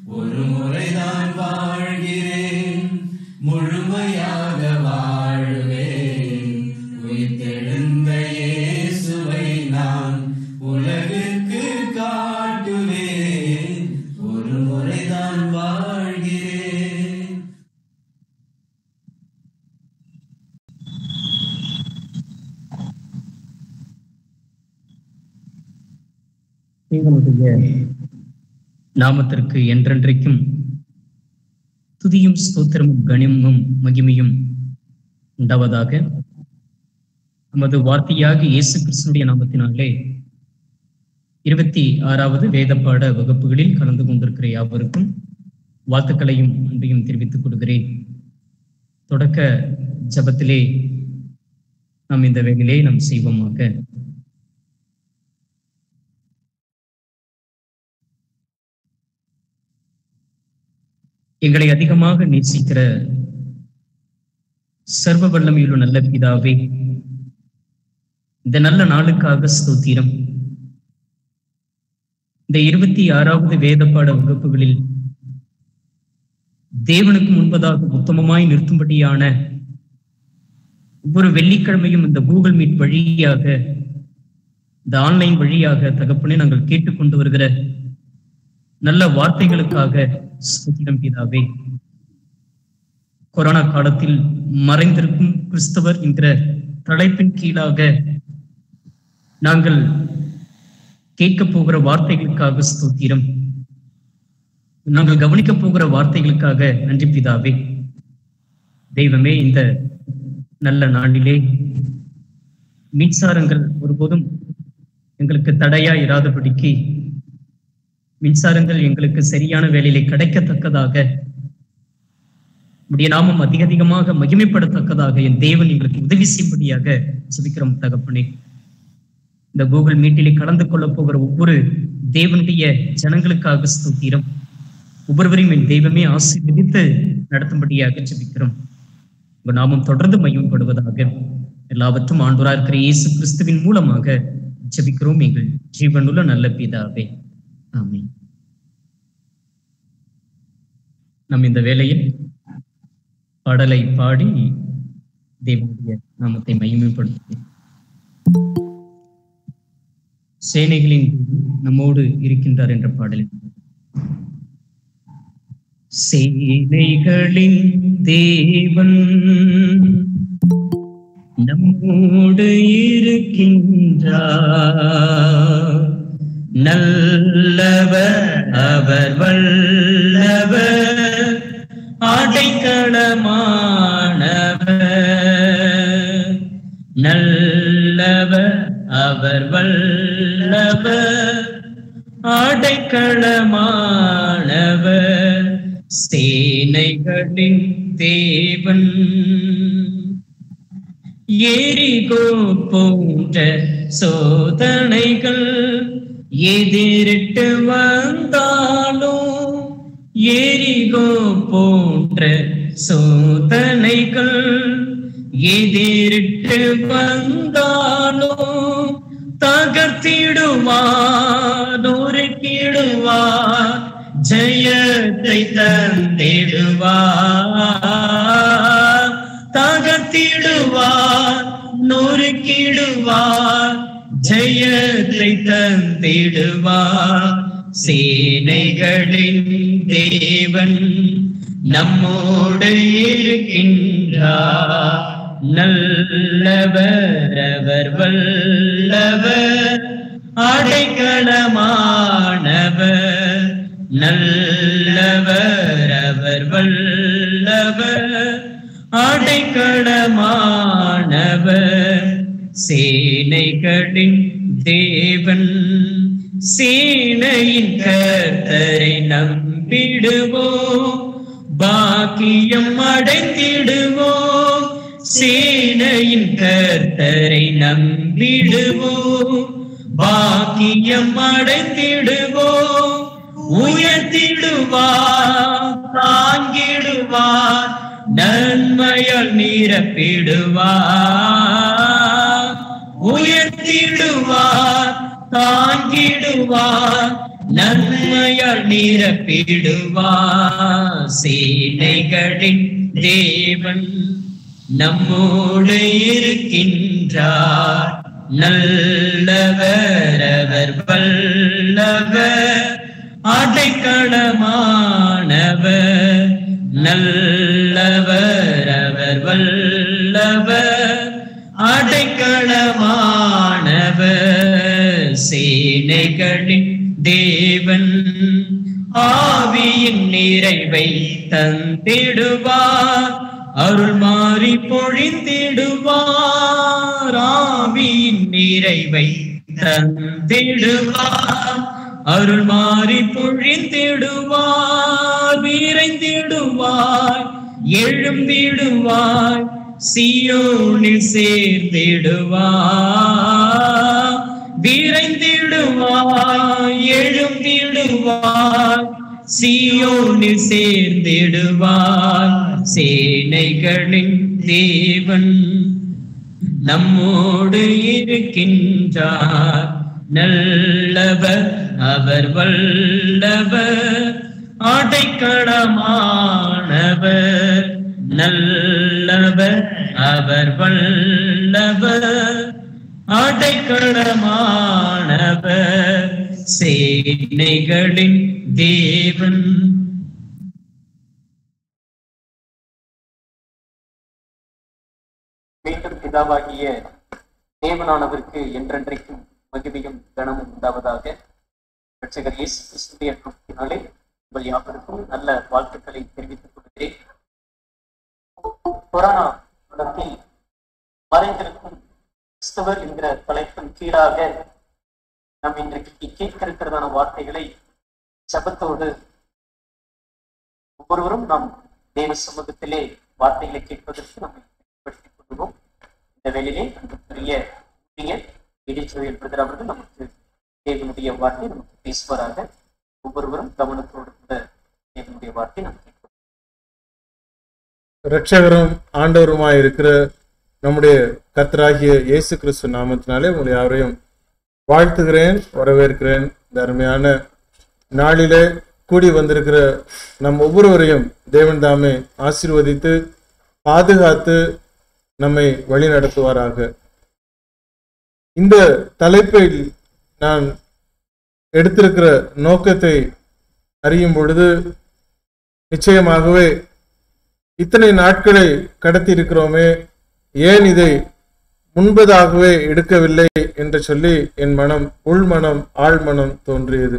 ஒரு முறைதான் வாழ்கிறேன் முழுமையாக வாழ்வேன் உயிர்த்தெழுந்த இயேசுவை நான் உலகுக்கு காட்டுவேன் ஒரு முறைதான் வாழ்கிறேன் தேவனுடைய நாமத்திற்கு என்றென்றைக்கும் துதியும் ஸ்தோத்திரமும் கனிமும் மகிமையும் உண்டாவதாக நமது வார்த்தையாக இயேசு கிறிஸ்துடைய நாமத்தினாலே இருபத்தி ஆறாவது வேத பாட வகுப்புகளில் கலந்து கொண்டிருக்கிற யாவருக்கும் வாழ்த்துக்களையும் அன்பையும் தெரிவித்துக் கொள்கிறேன் தொடக்க ஜபத்திலே நாம் இந்த வேலையிலே நாம் செய்வோமாக எங்களை அதிகமாக நேசிக்கிற சர்வ வல்லமையுள்ள நல்ல பிதாவே இந்த நல்ல நாளுக்காக ஸ்தோத்திரம் இந்த இருபத்தி ஆறாவது வேதப்பாட வகுப்புகளில் தேவனுக்கு முன்பதாக உத்தமமாய் நிறுத்தும்படியான ஒவ்வொரு வெள்ளிக்கிழமையும் இந்த கூகுள் மீட் வழியாக இந்த ஆன்லைன் வழியாக தகப்பனே நாங்கள் கேட்டுக்கொண்டு வருகிற நல்ல வார்த்தைகளுக்காக ஸ்தோத்திரம் பிதாவே கொரோனா காலத்தில் மறைந்திருக்கும் கிறிஸ்தவர் என்கிற தலைப்பின் கீழாக நாங்கள் கேட்க போகிற வார்த்தைகளுக்காக ஸ்தோத்திரம் நாங்கள் கவனிக்க போகிற வார்த்தைகளுக்காக நன்றி பிதாவே தெய்வமே இந்த நல்ல நாளிலே மின்சாரங்கள் ஒருபோதும் எங்களுக்கு தடையா இராதபடிக்கு மின்சாரங்கள் எங்களுக்கு சரியான வேலையிலே கிடைக்கத்தக்கதாக உடைய நாமம் அதிக அதிகமாக மகிமைப்படத்தக்கதாக என் தேவன் எங்களுக்கு உதவி செய்யும்படியாக ஜெபிக்கிறோம் தகப்பனே இந்த கூகுள் மீட்டிலே கலந்து கொள்ள போகிற ஒவ்வொரு தேவனுடைய ஜனங்களுக்காக ஸ்தோத்திரம் ஒவ்வொருவரையும் என் தெய்வமே ஆசீர்வதித்து நடத்தும்படியாக ஜெபிக்கிறோம் உங்க நாமம் தொடர்ந்து மையப்படுவதாக எல்லாவற்றும் ஆண்டோரா இருக்கிற இயேசு கிறிஸ்துவின் மூலமாக ஜெபிக்கிறோம் எங்கள் ஜீவனுள்ள நல்ல பிதாவே ஆமென் நம் இந்த வேளையில் பாடலை பாடி தேவனுடைய நாமத்தை மகிமைப்படுத்துவோம் சேனைகளின் தேவன் நம்மோடு இருக்கின்றார் என்ற பாடலில் சேனைகளின் தேவன் நம்மோடு இருக்கின்றார் நல்லவர் அவர் வல்லவர் அடைக்கலமானவர் நல்லவர் அவர் வல்லவர் அடைக்கலமானவர் சேனைகளின் தேவன் எரிகோ போன்ற சோதனைகள் எதிரிட்டு வந்தாலும் எரிகோ போன்ற சோதனைகள் எதிரிட்டு வந்தாலும் தகர்த்திடுவார் நொறுக்கிடுவார் ஜெயத்தை தந்திடுவார் தகர்த்திடுவார் நொறுக்கிடுவார் ஜெயத்தை தந்திடுவார் சேனைகளின் தேவன் நம்மோடு இருக்கின்றார் நல்லவர் அவர் வல்லவர் அடைக்கலமானவர் நல்லவர் அவர் வல்லவர் அடைக்கலமானவர் சேனைகளின் தேவன் சேனையின் கர்த்தரை நம்பிடுவோம் பாக்கியம் அடைந்திடுவோம் சேனையின் கர்த்தரை நம்பிடுவோம் பாக்கியம் அடைந்திடுவோம் உயர்த்திடுவார் தாங்கிடுவார் நன்மையால் நிரப்பிடுவார் உயர்த்திடுவார் தாங்கிடுவார் நன்மையால் நிரப்பிடுவார் சேனைகளின் தேவன் நம்மோடு இருக்கின்றார் நல்லவர் அவர் வல்லவர் அடைக்கலமானவர் நல்லவர் அவர் வல்லவர் அடைக்கலமானவர் சேனைகளின் தேவன் ஆவியின் நிறைவை தந்திடுவார் அருள் மாறி பொழிந்திடுவார் ஆவியின் நிறைவை தந்திடுவார் அருள் மாறி பொழிந்திடுவார் விரைந்திடுவார் எழும்பிடுவார் சியோனில் சேர்ந்திடுவார் விரைந்திடுவார் எழும்பிடுவார் சியோனில் சேர்ந்திடுவார் சேனைகளின் தேவன் நம்மோடு இருக்கின்றார் நல்லவர் அவர் வல்லவர் அடைக்கலமானவர் நல்லவர் அவர் வல்லவர் அடைக்கலமானவர் சேனைகளின் தேவன் மீண்டும் பிதாவாகிய தேவனானவருக்கு என்றென்றைக்கும் மகிமையும் கனமும் உண்டாவதாக ரட்சகர் இயேசு கிறிஸ்துவின் நாமத்தினாலே உங்கள் யாவருக்கும் நல்ல வாழ்த்துக்களை தெரிவித்துக் கொள்கிறேன் கொரோனா காலத்தில் மறைந்திருக்கும் கிறிஸ்தவர் என்கிற தலைப்பின் கீழாக நாம் இன்றைக்கு கேட்க இருக்கிறதான வார்த்தைகளை சபத்தோடு ஒவ்வொருவரும் நாம் தேவ சமூகத்திலே வார்த்தைகளை கேட்பதற்கு நம்மை பயன்படுத்திக் கொள்வோம் இந்த வேளையிலே அன்புக்குரிய ஊழியர் இடைச்சொழில் பிரதர் அவர்கள் நமக்கு தேவனுடைய வார்த்தை நமக்கு பேசுவாராக ஒவ்வொருவரும் கவனத்தோடு கூட தேவனுடைய வார்த்தை நமக்கு கேட்போம். இரட்சகரும் ஆண்டவருமாய் இருக்கிற நம்முடைய கர்த்தராகிய இயேசு கிறிஸ்து நாமத்தினாலே உங்களை யாரையும் வாழ்த்துகிறேன் வரவேற்கிறேன் இந்த அருமையான நாளிலே கூடி வந்திருக்கிற நம் ஒவ்வொருவரையும் தேவன் தாமே ஆசீர்வதித்து பாதுகாத்து நம்மை வழி நடத்துவாராக இந்த தலைப்பில் நான் எடுத்திருக்கிற நோக்கத்தை அறியும் பொழுது நிச்சயமாகவே இத்தனை நாட்களை கடத்தி இருக்கிறோமே ஏன் இதை முன்பதாகவே எடுக்கவில்லை என்று சொல்லி என் மனம் உள்மனம் ஆழ்மனம் தோன்றியது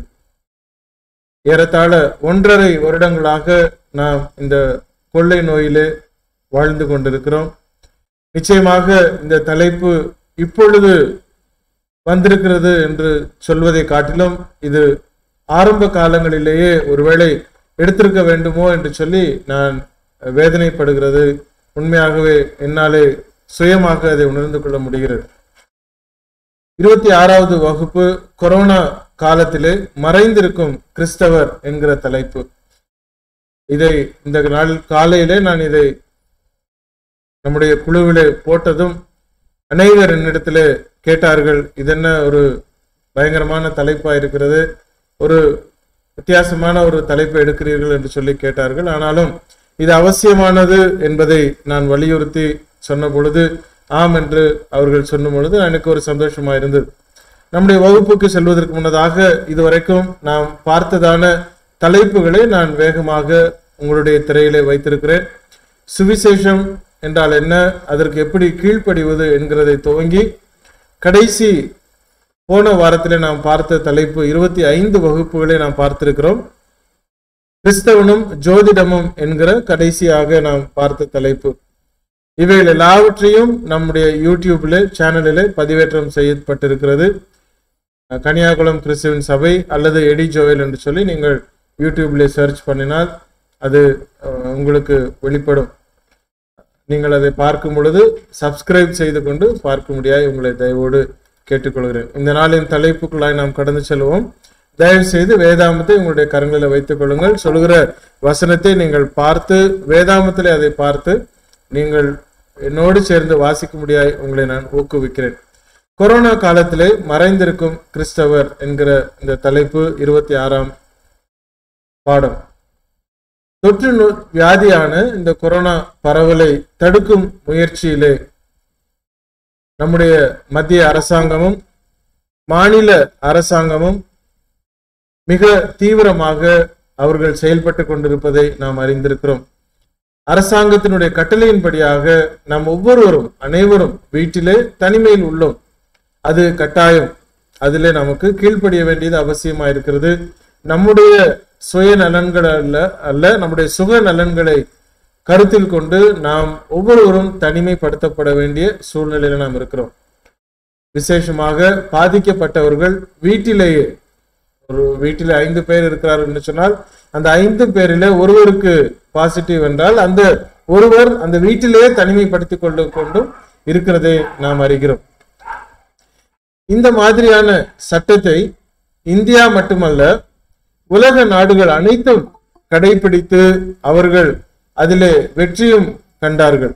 ஏறத்தாழ ஒன்றரை வருடங்களாக நாம் இந்த கொள்ளை நோயிலே வாழ்ந்து கொண்டிருக்கிறோம் நிச்சயமாக இந்த தலைப்பு இப்பொழுது வந்திருக்கிறது என்று சொல்வதை காட்டிலும் இது ஆரம்ப காலங்களிலேயே ஒருவேளை எடுத்திருக்க வேண்டுமோ என்று சொல்லி நான் வேதனைப்படுகிறது உண்மையாகவே என்னாலே சுயமாக அதை உணர்ந்து கொள்ள முடிகிறது இருபத்தி ஆறாவது வகுப்பு கொரோனா காலத்திலே மறைந்திருக்கும் கிறிஸ்தவர் என்கிற தலைப்பு இதை இந்த நாள் காலையிலே நான் இதை நம்முடைய குழுவிலே போட்டதும் அனைவர் என்னிடத்திலே கேட்டார்கள் இதென்ன ஒரு பயங்கரமான தலைப்பா இருக்கிறது ஒரு வித்தியாசமான ஒரு தலைப்பை எடுக்கிறீர்கள் என்று சொல்லி கேட்டார்கள் ஆனாலும் இது அவசியமானது என்பதை நான் வலியுறுத்தி சொன்ன பொழுது ஆம் என்று அவர்கள் சொன்ன பொழுது எனக்கு ஒரு சந்தோஷமா இருந்தது நம்முடைய வகுப்புக்கு செல்வதற்கு முன்னதாக இதுவரைக்கும் நாம் பார்த்ததான தலைப்புகளை நான் வேகமாக உங்களுடைய திரையிலே வைத்திருக்கிறேன் சுவிசேஷம் என்றால் என்ன அதற்கு எப்படி கீழ்ப்படிவது என்கிறதை துவங்கி கடைசி போன வாரத்திலே நாம் பார்த்த தலைப்பு இருபத்தி ஐந்து வகுப்புகளை நாம் பார்த்திருக்கிறோம் கிறிஸ்தவனும் ஜோதிடமும் என்கிற கடைசியாக நாம் பார்த்த தலைப்பு இவைகள் எல்லாவற்றையும் நம்முடைய யூடியூப்ல சேனலில் பதிவேற்றம் செய்யப்பட்டிருக்கிறது அஹ் கன்னியாகுளம் கிறிஸ்துவின் சபை அல்லது எடி ஜோயல் என்று சொல்லி நீங்கள் யூடியூப்ல சர்ச் பண்ணினால் அது அஹ், உங்களுக்கு வெளிப்படும் நீங்கள் அதை பார்க்கும் பொழுது சப்ஸ்கிரைப் செய்து கொண்டு பார்க்க முடியாது உங்களை தயவோடு கேட்டுக்கொள்கிறேன் இந்த நாளின் தலைப்புக்குள்ளாய் நாம் கடந்து செல்வோம் தயவு செய்து வேதாமத்தை உங்களுடைய கரங்களில் வைத்துக் கொள்ளுங்கள் சொல்கிற வசனத்தை நீங்கள் பார்த்து வேதாமத்திலே அதை பார்த்து நீங்கள் என்னோடு சேர்ந்து வாசிக்க முடியாய் உங்களை நான் ஊக்குவிக்கிறேன் கொரோனா காலத்திலே மறைந்திருக்கும் கிறிஸ்தவர் என்கிற இந்த தலைப்பு இருபத்தி ஆறாம் பாடம் தொற்று நோய் வியாதியான இந்த கொரோனா பரவலை தடுக்கும் முயற்சியிலே நம்முடைய மத்திய அரசாங்கமும் மாநில அரசாங்கமும் மிக தீவிரமாக அவர்கள் செயல்பட்டு கொண்டிருப்பதை நாம் அறிந்திருக்கிறோம் அரசாங்கத்தினுடைய கட்டளையின்படியாக நாம் ஒவ்வொருவரும் அனைவரும் வீட்டிலே தனிமையில் உள்ளோம் அது கட்டாயம் அதிலே நமக்கு கீழ்ப்படிய வேண்டியது அவசியமா இருக்கிறது நம்முடைய சுய நலன்கள் அல்ல அல்ல நம்முடைய சுக நலன்களை கருத்தில் கொண்டு நாம் ஒவ்வொருவரும் தனிமைப்படுத்தப்பட வேண்டிய சூழ்நிலையில நாம் இருக்கிறோம் விசேஷமாக பாதிக்கப்பட்டவர்கள் வீட்டிலேயே ஒரு வீட்டில் ஐந்து பேர் இருக்கிறார் என்று சொன்னால் அந்த ஐந்து பேரில ஒருவருக்கு பாசிட்டிவ் என்றால் அந்த ஒருவர் அந்த வீட்டிலேயே தனிமைப்படுத்திக் கொண்டு கொண்டும் இருக்கிறதை நாம் அறிகிறோம் இந்த மாதிரியான சட்டத்தை இந்தியா மட்டுமல்ல உலக நாடுகள் அனைத்தும் கடைபிடித்து அவர்கள் அதிலே வெற்றியும் கண்டார்கள்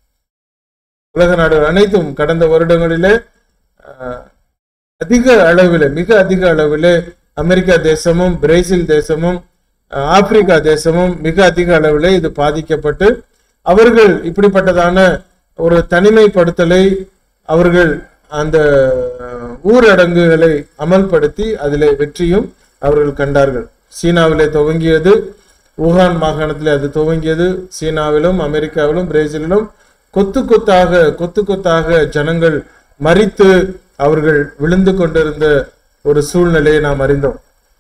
உலக நாடுகள் அனைத்தும் கடந்த வருடங்களிலே அஹ், அதிக அளவில் மிக அதிக அளவில் அமெரிக்கா தேசமும் பிரேசில் தேசமும் அஹ், ஆப்பிரிக்கா தேசமும் மிக அதிக அளவில் இது பாதிக்கப்பட்டு அவர்கள் இப்படிப்பட்டதான ஒரு தனிமைப்படுத்தலை அவர்கள் அந்த அஹ், ஊரடங்குகளை அமல்படுத்தி அதிலே வெற்றியும் அவர்கள் கண்டார்கள் சீனாவிலே துவங்கியது ஊகான் மாகாணத்திலே அது துவங்கியது சீனாவிலும் அமெரிக்காவிலும் பிரேசிலிலும் கொத்து கொத்தாக கொத்து கொத்தாக ஜனங்கள் மறித்து அவர்கள் விழுந்து கொண்டிருந்த ஒரு சூழ்நிலையை நாம் அறிந்தோம்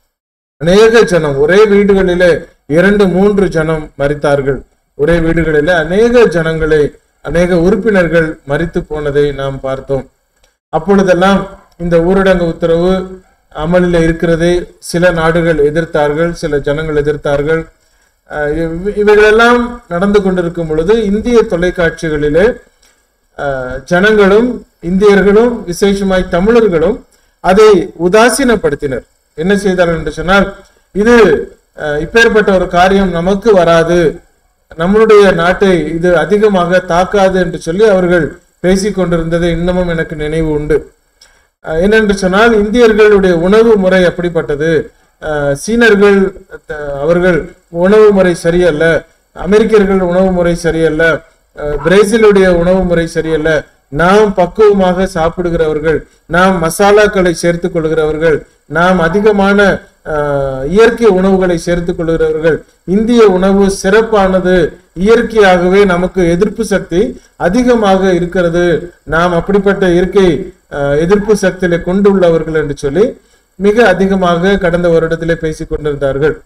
அநேக ஜனம் ஒரே வீடுகளிலே இரண்டு மூன்று ஜனம் மறித்தார்கள் ஒரே வீடுகளிலே அநேக ஜனங்களை அநேக உறுப்பினர்கள் மறித்து போனதை நாம் பார்த்தோம் அப்பொழுதெல்லாம் இந்த ஊரடங்கு உத்தரவு அமலில் இருக்கிறதை சில நாடுகள் எதிர்த்தார்கள் சில ஜனங்கள் எதிர்த்தார்கள் அஹ் இவ்- இவைகளெல்லாம் நடந்து கொண்டிருக்கும் பொழுது இந்திய தொலைக்காட்சிகளிலே அஹ், ஜனங்களும் இந்தியர்களும் விசேஷமாய் தமிழர்களும் அதை உதாசீனப்படுத்தினர் என்ன செய்தார்கள் என்று சொன்னால் இது அஹ், இப்பேற்பட்ட ஒரு காரியம் நமக்கு வராது நம்மளுடைய நாட்டை இது அதிகமாக தாக்காது என்று சொல்லி அவர்கள் பேசிக் கொண்டிருந்ததை இன்னமும் எனக்கு நினைவு உண்டு அஹ் என்னென்று சொன்னால் இந்தியர்களுடைய உணவு முறை அப்படிப்பட்டது அஹ் சீனர்கள் த- அவர்கள் உணவு முறை சரியல்ல அமெரிக்கர்கள் உணவு முறை சரியல்ல அஹ் பிரேசிலுடைய உணவு முறை சரியல்ல நாம் பக்குவமாக சாப்பிடுகிறவர்கள் நாம் மசாலாக்களை சேர்த்துக் கொள்கிறவர்கள் நாம் அதிகமான அஹ், இயற்கை உணவுகளை சேர்த்துக் கொள்கிறவர்கள் இந்திய உணவு சிறப்பானது இயற்கையாகவே நமக்கு எதிர்ப்பு சக்தி அதிகமாக இருக்கிறது நாம் அப்படிப்பட்ட இயற்கை அஹ், எதிர்ப்பு சக்தியில கொண்டுள்ளவர்கள் என்று சொல்லி மிக அதிகமாக கடந்த வருடத்திலே பேசிக் கொண்டிருந்தார்கள்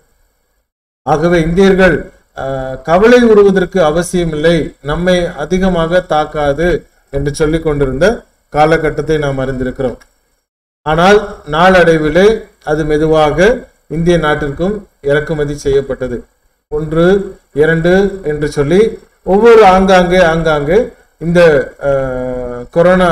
ஆகவே இந்தியர்கள் அஹ், கவலை உறுவதற்கு அவசியமில்லை நம்மை அதிகமாக தாக்காது என்று சொல்லிக் கொண்டிருந்த காலகட்டத்தை நாம் அறிந்திருக்கிறோம் ஆனால் நாளடைவிலே அது மெதுவாக இந்திய நாட்டிற்கும் இறக்குமதி செய்யப்பட்டது ஒன்று இரண்டு என்று சொல்லி ஒவ்வொரு ஆங்காங்கே ஆங்காங்கே இந்த அஹ், கொரோனா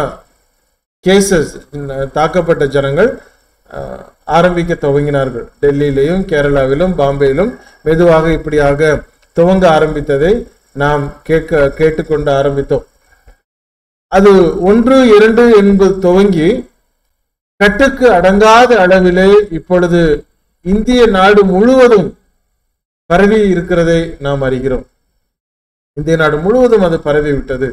கேசஸ் தாக்கப்பட்ட ஜனங்கள் அஹ், ஆரம்பிக்க துவங்கினார்கள் டெல்லியிலையும் கேரளாவிலும் பாம்பேயிலும் மெதுவாக இப்படியாக துவங்க ஆரம்பித்ததை நாம் கேட்க கேட்டுக்கொண்டு ஆரம்பித்தோம் அது ஒன்று இரண்டு என்பது துவங்கி கட்டுக்கு அடங்காத அளவிலே இப்பொழுது இந்திய நாடு முழுவதும் பரவி இருக்கிறதை நாம் அறிகிறோம் இந்திய நாடு முழுவதும் அது பரவி விட்டது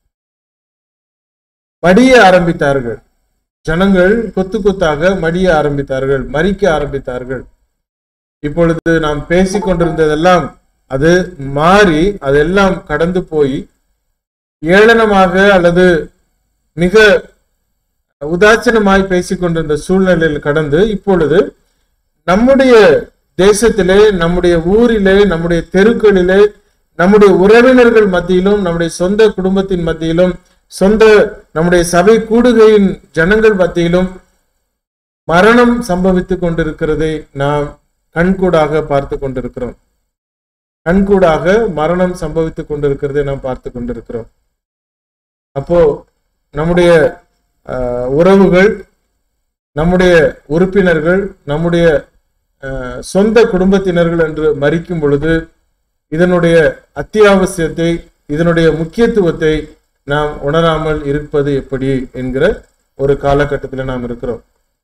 மடிய ஆரம்பித்தார்கள் ஜனங்கள் கொத்து கொத்தாக மடிய ஆரம்பித்தார்கள் மறிக்க ஆரம்பித்தார்கள் இப்பொழுது நாம் பேசிக் கொண்டிருந்ததெல்லாம் அது மாறி அதெல்லாம் கடந்து போய் ஏளனமாக அல்லது மிக உதாசீனமாய் பேசிக் கொண்டிருந்த சூழ்நிலையில் கடந்து இப்பொழுது நம்முடைய தேசத்திலே நம்முடைய ஊரிலே நம்முடைய தெருக்களிலே நம்முடைய உறவினர்கள் மத்தியிலும் நம்முடைய சொந்த குடும்பத்தின் மத்தியிலும் சொந்த நம்முடைய சபை கூடுகையின் ஜனங்கள் மத்தியிலும் மரணம் சம்பவித்துக் கொண்டிருக்கிறதை நாம் கண்கூடாக பார்த்து கொண்டிருக்கிறோம் கண்கூடாக மரணம் சம்பவித்துக் கொண்டிருக்கிறதை நாம் பார்த்து கொண்டிருக்கிறோம் அப்போ நம்முடைய ஆஹ், உறவுகள் நம்முடைய உறுப்பினர்கள் நம்முடைய ஆஹ், சொந்த குடும்பத்தினர்கள் என்று மறிக்கும் பொழுது இதனுடைய அத்தியாவசியத்தை இதனுடைய முக்கியத்துவத்தை நாம் உணராமல் இருப்பது எப்படி என்கிற ஒரு காலகட்டத்தில் நாம் இருக்கிறோம்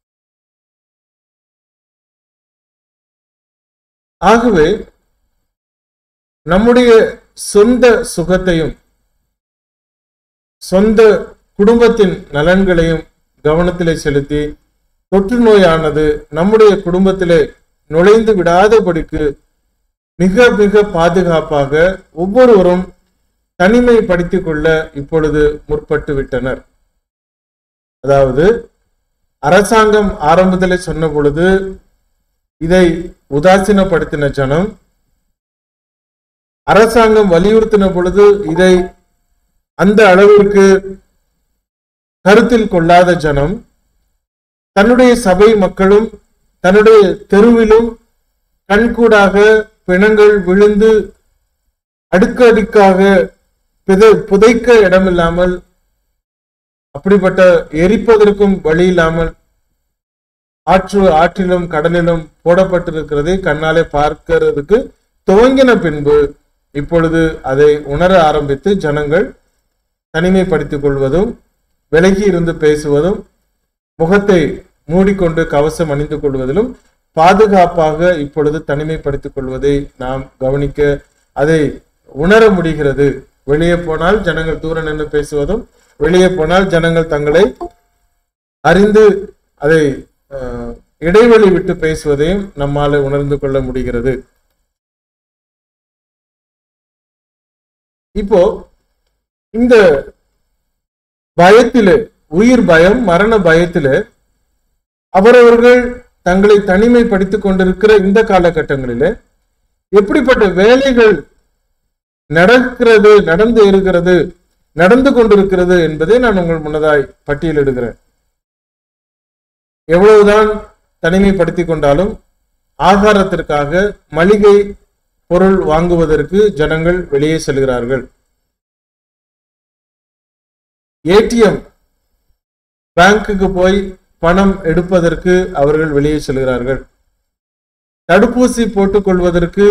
ஆகவே நம்முடைய சொந்த சுகத்தையும் சொந்த குடும்பத்தின் நலன்களையும் கவனத்திலே செலுத்தி தொற்று நோயானது நம்முடைய குடும்பத்திலே நுழைந்து விடாதபடிக்கு மிக மிக பாதுகாப்பாக ஒவ்வொருவரும் தனிமைப்படுத்திக் கொள்ள இப்பொழுது முற்பட்டு விட்டனர் அதாவது அரசாங்கம் ஆரம்பத்திலே சொன்ன பொழுது இதை உதாசீனப்படுத்தின ஜனம் அரசாங்கம் வலியுறுத்தின பொழுது இதை அந்த அளவிற்கு கருத்தில் கொள்ளாத ஜனம் தன்னுடைய சபை மக்களும் தன்னுடைய தெருவிலும் கண்கூடாக பிணங்கள் விழுந்து அடுக்கு அடுக்காக பித புதைக்க இடமில்லாமல் அப்படிப்பட்ட எரிப்பதற்கும் வழி இல்லாமல் ஆற்று ஆற்றிலும் கடலிலும் போடப்பட்டிருக்கிறதை கண்ணாலே பார்க்கிறதுக்கு துவங்கின பின்பு இப்பொழுது அதை உணர ஆரம்பித்து ஜனங்கள் தனிமைப்படுத்திக் கொள்வதும் விலகி இருந்து பேசுவதும் முகத்தை மூடிக்கொண்டு கவசம் அணிந்து கொள்வதிலும் பாதுகாப்பாக இப்பொழுது தனிமைப்படுத்திக் கொள்வதை நாம் கவனிக்க அதை உணர முடிகிறது வெளியே போனால் ஜனங்கள் தூர நின்று பேசுவதும் வெளியே போனால் ஜனங்கள் தங்களை அறிந்து அதை அஹ், இடைவெளி விட்டு பேசுவதையும் நம்மால உணர்ந்து கொள்ள முடிகிறது இப்போ இந்த பயத்திலே உயிர் பயம் மரண பயத்திலே அவரவர்கள் தங்களை தனிமைப்படுத்திக் கொண்டிருக்கிற இந்த காலகட்டங்களிலே எப்படிப்பட்ட வேலைகள் நடக்கிறது நடந்து இருக்கிறது நடந்து கொண்டிருக்கிறது என்பதை நான் உங்கள் முன்னதாய் பட்டியலிடுகிறேன் எவ்வளவுதான் தனிமைப்படுத்திக் கொண்டாலும் ஆகாரத்திற்காக மளிகை பொருள் வாங்குவதற்கு ஜனங்கள் வெளியே செல்கிறார்கள் ஏடிஎம் பேங்க்குக்கு போய் பணம் எடுப்பதற்கு அவர்கள் வெளியே செல்கிறார்கள் தடுப்பூசி போட்டுக் கொள்வதற்கு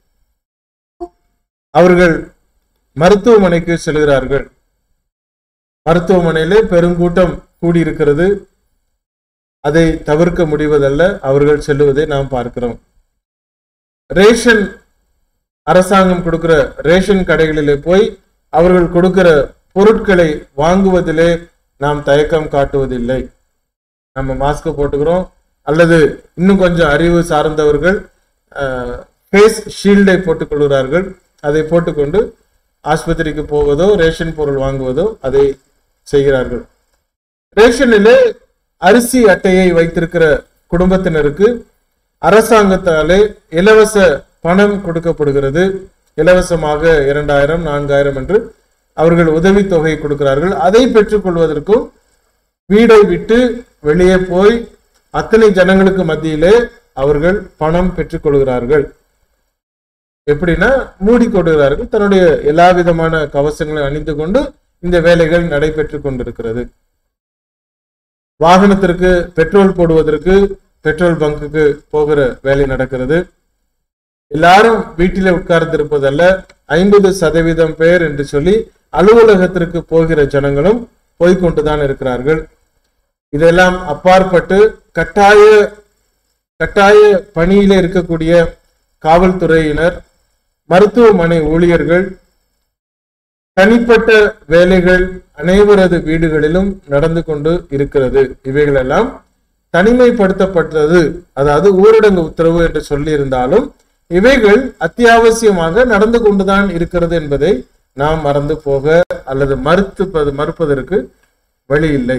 அவர்கள் மருத்துவமனைக்கு செல்கிறார்கள் மருத்துவமனையிலே பெருங்கூட்டம் கூடியிருக்கிறது அதை தவிர்க்க முடிவதல்ல அவர்கள் செல்லுவதை நாம் பார்க்கிறோம் ரேஷன் அரசாங்கம் கொடுக்கிற ரேஷன் கடைகளிலே போய் அவர்கள் கொடுக்கிற பொருட்களை வாங்குவதிலே நாம் தயக்கம் காட்டுவதில்லை நம்ம மாஸ்க் போட்டுக்கிறோம் அல்லது இன்னும் கொஞ்சம் அறிவு சார்ந்தவர்கள் ஃபேஸ் ஷீல்டை போட்டுக்கொள்கிறார்கள் அதை போட்டுக்கொண்டு ஆஸ்பத்திரிக்கு போவதோ ரேஷன் பொருள் வாங்குவதோ அதை செய்கிறார்கள் ரேஷனிலே அரிசி அட்டையை வைத்திருக்கிற குடும்பத்தினருக்கு அரசாங்கத்தாலே இலவச பணம் கொடுக்கப்படுகிறது இலவசமாக இரண்டாயிரம் நான்காயிரம் என்று அவர்கள் உதவித்தொகை கொடுக்கிறார்கள் அதை பெற்றுக்கொள்வதற்கும் வீடை விட்டு வெளியே போய் அத்தனை ஜனங்களுக்கு மத்தியிலே அவர்கள் பணம் பெற்றுக்கொள்கிறார்கள் எப்படின்னா மூடிக்கொள்கிறார்கள் தன்னுடைய எல்லா விதமான கவசங்களையும் அணிந்து கொண்டு இந்த வேலைகள் நடைபெற்றுக் கொண்டிருக்கிறது வாகனத்திற்கு பெட்ரோல் போடுவதற்கு பெட்ரோல் பங்குக்கு போகிற வேலை நடக்கிறது எல்லாரும் வீட்டிலே உட்கார்ந்து இருப்பதல்ல ஐம்பது சதவீதம் பேர் என்று சொல்லி அலுவலகத்திற்கு போகிற ஜனங்களும் போய்கொண்டுதான் இருக்கிறார்கள் இதெல்லாம் அப்பாற்பட்டு கட்டாய கட்டாய பணியில இருக்கக்கூடிய காவல்துறையினர் மருத்துவமனை ஊழியர்கள் தனிப்பட்ட வேலைகள் அனைவரது வீடுகளிலும் நடந்து கொண்டு இருக்கிறது இவைகளெல்லாம் தனிமைப்படுத்தப்பட்டது அதாவது ஊரடங்கு உத்தரவு என்று சொல்லி இருந்தாலும் இவைகள் அத்தியாவசியமாக நடந்து கொண்டுதான் இருக்கிறது என்பதை நாம் மறந்து போக அல்லது மறுத்து மறுப்பதற்கு வழி இல்லை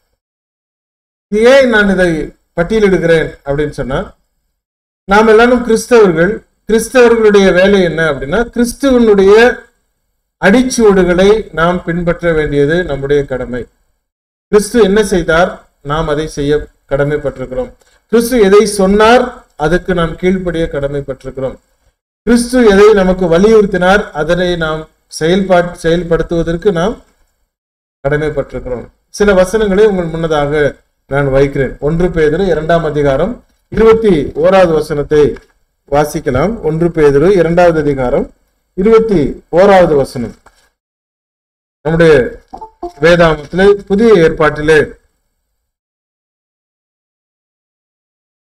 ஏன் நான் இதை பட்டியலிடுகிறேன் அப்படின்னு சொன்னா நாம் எல்லாரும் கிறிஸ்தவர்கள் கிறிஸ்தவர்களுடைய வேலை என்ன அப்படின்னா கிறிஸ்துவனுடைய அடிச்சுவடுகளை நாம் பின்பற்ற வேண்டியது நம்முடைய கடமை கிறிஸ்து என்ன செய்தார் நாம் அதை செய்ய கடமைப்பட்டிருக்கிறோம் கிறிஸ்து எதை சொன்னார் அதுக்கு நாம் கீழ்ப்படிய கடமைப்பட்டிருக்கிறோம் கிறிஸ்து எதை நமக்கு வலியுறுத்தினார் அதனை நாம் செயல்பாட் செயல்படுத்துவதற்கு நாம் கடமைப்பட்டிருக்கிறோம் சில வசனங்களை உங்கள் முன்னதாக நான் வைக்கிறேன் ஒன்று பேதிரு இரண்டாம் அதிகாரம் இருபத்தி ஓராவது வசனத்தை வாசிக்கலாம் ஒன்று பேதிரு இரண்டாவது அதிகாரம் இருபத்தி ஓராவது வசனம் நம்முடைய வேதாமத்திலே புதிய ஏற்பாட்டிலே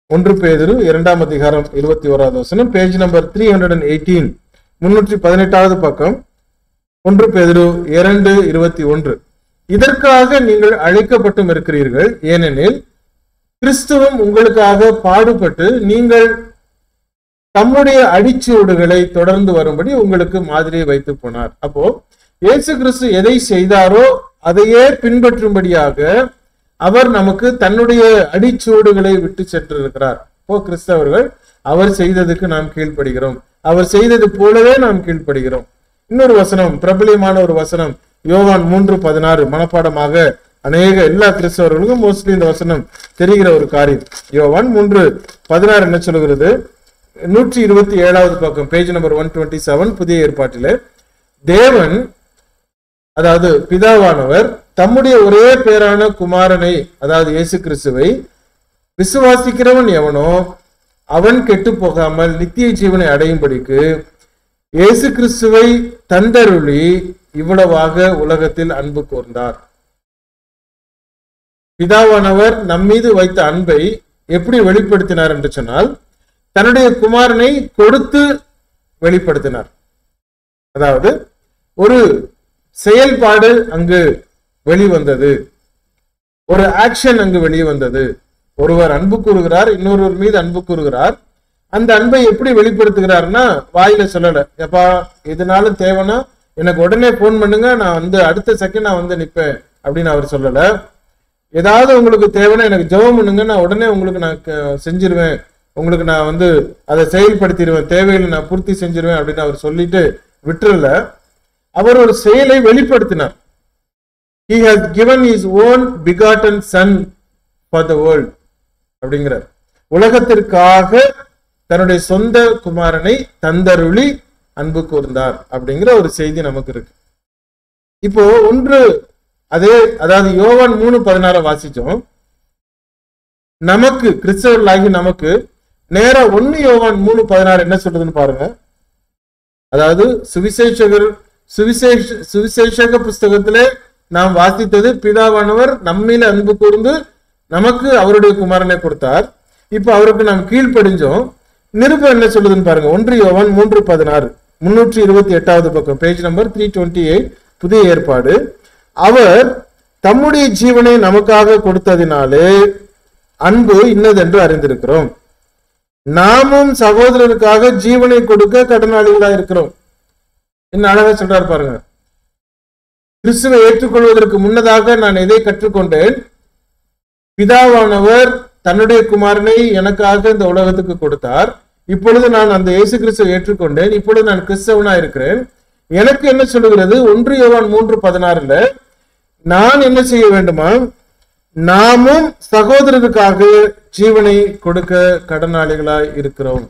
ஒன்று பேதுரு இரண்டாம் அதிகாரம் இருபத்தி ஓராவது வசனம் page number three hundred and eighteen முன்னூற்றி பதினெட்டாவது பக்கம் ஒன்று பேதுரு இரண்டு இருபத்தி ஒன்று இதற்காக நீங்கள் அழைக்கப்பட்டும் இருக்கிறீர்கள் ஏனெனில் கிறிஸ்துவும் உங்களுக்காக பாடுபட்டு நீங்கள் தம்முடைய அடிச்சுவடுகளை தொடர்ந்து வரும்படி உங்களுக்கு மாதிரியை வைத்து போனார் அப்போ இயேசு கிறிஸ்து எதை செய்தாரோ அதையே பின்பற்றும்படியாக அவர் நமக்கு தன்னுடைய அடிச்சுவடுகளை விட்டு சென்றிருக்கிறார் ஓ கிறிஸ்தவர்கள் அவர் செய்ததுக்கு நாம் கீழ்ப்படுகிறோம் அவர் செய்தது போலவே நாம் கீழ்ப்படுகிறோம் இன்னொரு வசனம் பிரபலியமான ஒரு வசனம் யோவான் மூன்று பதினாறு மனப்பாடமாக அநேக எல்லா கிறிஸ்தவர்களுக்கும் மோஸ்ட்லி இந்த வசனம் தெரிகிற ஒரு காரியம் யோவான் மூன்று பதினாறு என்ன சொல்லுகிறது நூற்றி இருபத்தி ஏழாவது பக்கம் page number one twenty seven புதிய ஏற்பாட்டிலே தேவன் அதாவது பிதாவானவர் தம்முடைய ஒரே பேரான குமாரனை அதாவது இயேசு கிறிஸ்துவை விசுவாசிக்கிறவன் எவனோ அவன் கெட்டு போகாமல் நித்திய ஜீவனை அடையும்படிக்கு இயேசு கிறிஸ்துவை தந்தருளி இவ்வளவாக உலகத்தில் அன்பு கூர்ந்தார் பிதாவானவர் நம்மீது வைத்த அன்பை எப்படி வெளிப்படுத்தினார் என்று சொன்னால் தன்னுடைய குமாரனை கொடுத்து வெளிப்படுத்தினார் அதாவது ஒரு செயல்பாடு அங்கு வெளிவந்தது ஒரு ஆக்ஷன் அங்கு வெளியே வந்தது ஒருவர் அன்பு கூறுகிறார் இன்னொருவர் மீது அன்பு கூறுகிறார் அந்த அன்பை எப்படி வெளிப்படுத்துகிறார்னா வாயில சொல்லல எப்பா எதுனாலும் தேவைன்னா எனக்கு உடனே போன் பண்ணுங்க நான் வந்து அடுத்த செகண்ட் நான் வந்து நிப்பேன் அப்படின்னு அவர் சொல்லல ஏதாவது உங்களுக்கு தேவைன்னா எனக்கு ஜெபம் பண்ணுங்க நான் உடனே உங்களுக்கு நான் க- செஞ்சிருவேன் உங்களுக்கு நான் வந்து அதை செயல்படுத்திடுவேன் தேவைகளை நான் பூர்த்தி செஞ்சிருவேன் அப்படின்னு அவர் சொல்லிட்டு விட்டுறல அவர் ஒரு செயலை வெளிப்படுத்தினார் he has given his own begotten son for the world அப்படிங்கிறார் உலகத்திற்காக தன்னுடைய சொந்த குமாரனை தந்தருளி அன்பு கூர்ந்தார் அப்படிங்கிற ஒரு செய்தி நமக்கு இருக்கு இப்போ ஒன்று அதே அதாவது யோவான் மூணு பதினாறு வாசிச்சோம் நமக்கு கிறிஸ்தவர்களாகி நமக்கு நேரா ஒன்னு யோவான் மூணு பதினாறு என்ன சொல்றதுன்னு பாருங்க அதாவது சுவிசேஷகர் சுவிசேஷ சுவிசேஷக புஸ்தகத்திலே நாம் வாசித்தது பிதாவானவர் நம்மில அன்பு கூர்ந்து நமக்கு அவருடைய குமாரனை கொடுத்தார் இப்ப அவருக்கு நாம் கீழ்ப்படிஞ்சோம் நிருபம் என்ன சொல்லுதுன்னு பாருங்க ஒன்று யோவான் மூன்று பதினாறு முன்னூற்றி இருபத்தி எட்டாவது பக்கம் page number three twenty eight புதிய ஏற்பாடு அவர் தம்முடைய ஜீவனை நமக்காக கொடுத்ததினாலே அன்பு இன்னதென்று அறிந்திருக்கிறோம் நாமும் சகோதரருக்காக ஜீவனை கொடுக்க கடனாளிகளா இருக்கிறோம் என்ன அழகா சொல்றாரு பாருங்க கிறிஸ்துவை ஏற்றுக்கொள்வதற்கு முன்னதாக நான் எதை கற்றுக்கொண்டேன் பிதாவானவர் தன்னுடைய குமாரனை எனக்காக இந்த உலகத்துக்கு கொடுத்தார் இப்பொழுது நான் அந்த இயேசு கிறிஸ்துவை ஏற்றுக்கொண்டேன் இப்பொழுது நான் கிறிஸ்தவனா இருக்கிறேன் எனக்கு என்ன சொல்லுகிறது ஒன்று யோவான் மூன்று பதினாறுல நான் என்ன செய்ய வேண்டுமா நாமும் சகோதரருக்காக ஜீவனை கொடுக்க கடனாளிகளாய் இருக்கிறோம்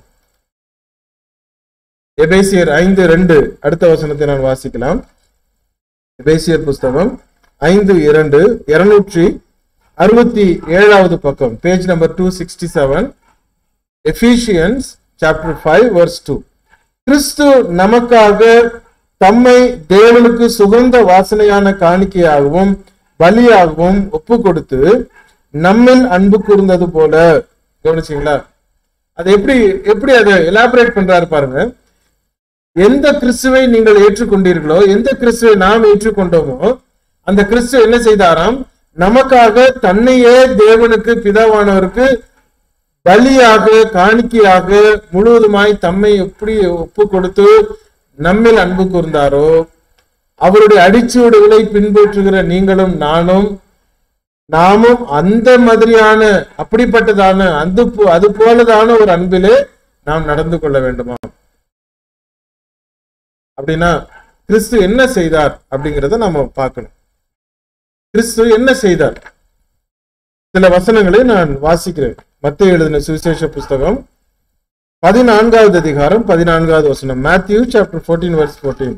எபேசியர் ஐந்து ரெண்டு அடுத்த வசனத்தை நான் வாசிக்கலாம் எபேசியர் புஸ்தகம் ஐந்து இரண்டு இருநூற்றி அறுபத்தி ஏழாவது பக்கம் page number two sixty seven Ephesians chapter five verse two கிறிஸ்து நமக்காக தம்மை தேவனுக்கு சுகந்த வாசனையான காணிக்கையாகவும் பலியாகவும் ஒப்பு கொடுத்து நம்மில் அன்பு கூர்ந்தது போல கவனிச்சீங்களா அது எப்படி எப்படி அதை எலாபரேட் பண்றாரு பாருங்க எந்த கிறிஸ்துவை நீங்கள் ஏற்றுக்கொண்டீர்களோ எந்த கிறிஸ்துவை நாம் ஏற்றுக்கொண்டோமோ அந்த கிறிஸ்து என்ன செய்தாராம் நமக்காக தன்னையே தேவனுக்கு பிதாவானவருக்கு பலியாக காணிக்கையாக முழுவதுமாய் தம்மை எப்படி ஒப்பு கொடுத்து நம்மில் அன்பு கூர்ந்தாரோ அவருடைய அடிச்சுவடுகளை பின்பற்றுகிற நீங்களும் நானும் நாமும் அந்த மாதிரியான அப்படிப்பட்டதான அந்த போ- அது போலதான ஒரு அன்பிலே நாம் நடந்து கொள்ள வேண்டுமா அப்படின்னா கிறிஸ்து என்ன செய்தார் அப்படிங்கிறத நாம பார்க்கணும் கிறிஸ்து என்ன செய்தார் சில வசனங்களை நான் வாசிக்கிறேன் மத்திய எழுதின சுவிசேஷ புஸ்தகம் பதினான்காவது அதிகாரம் பதினான்காவது வசனம் Matthew chapter fourteen verse fourteen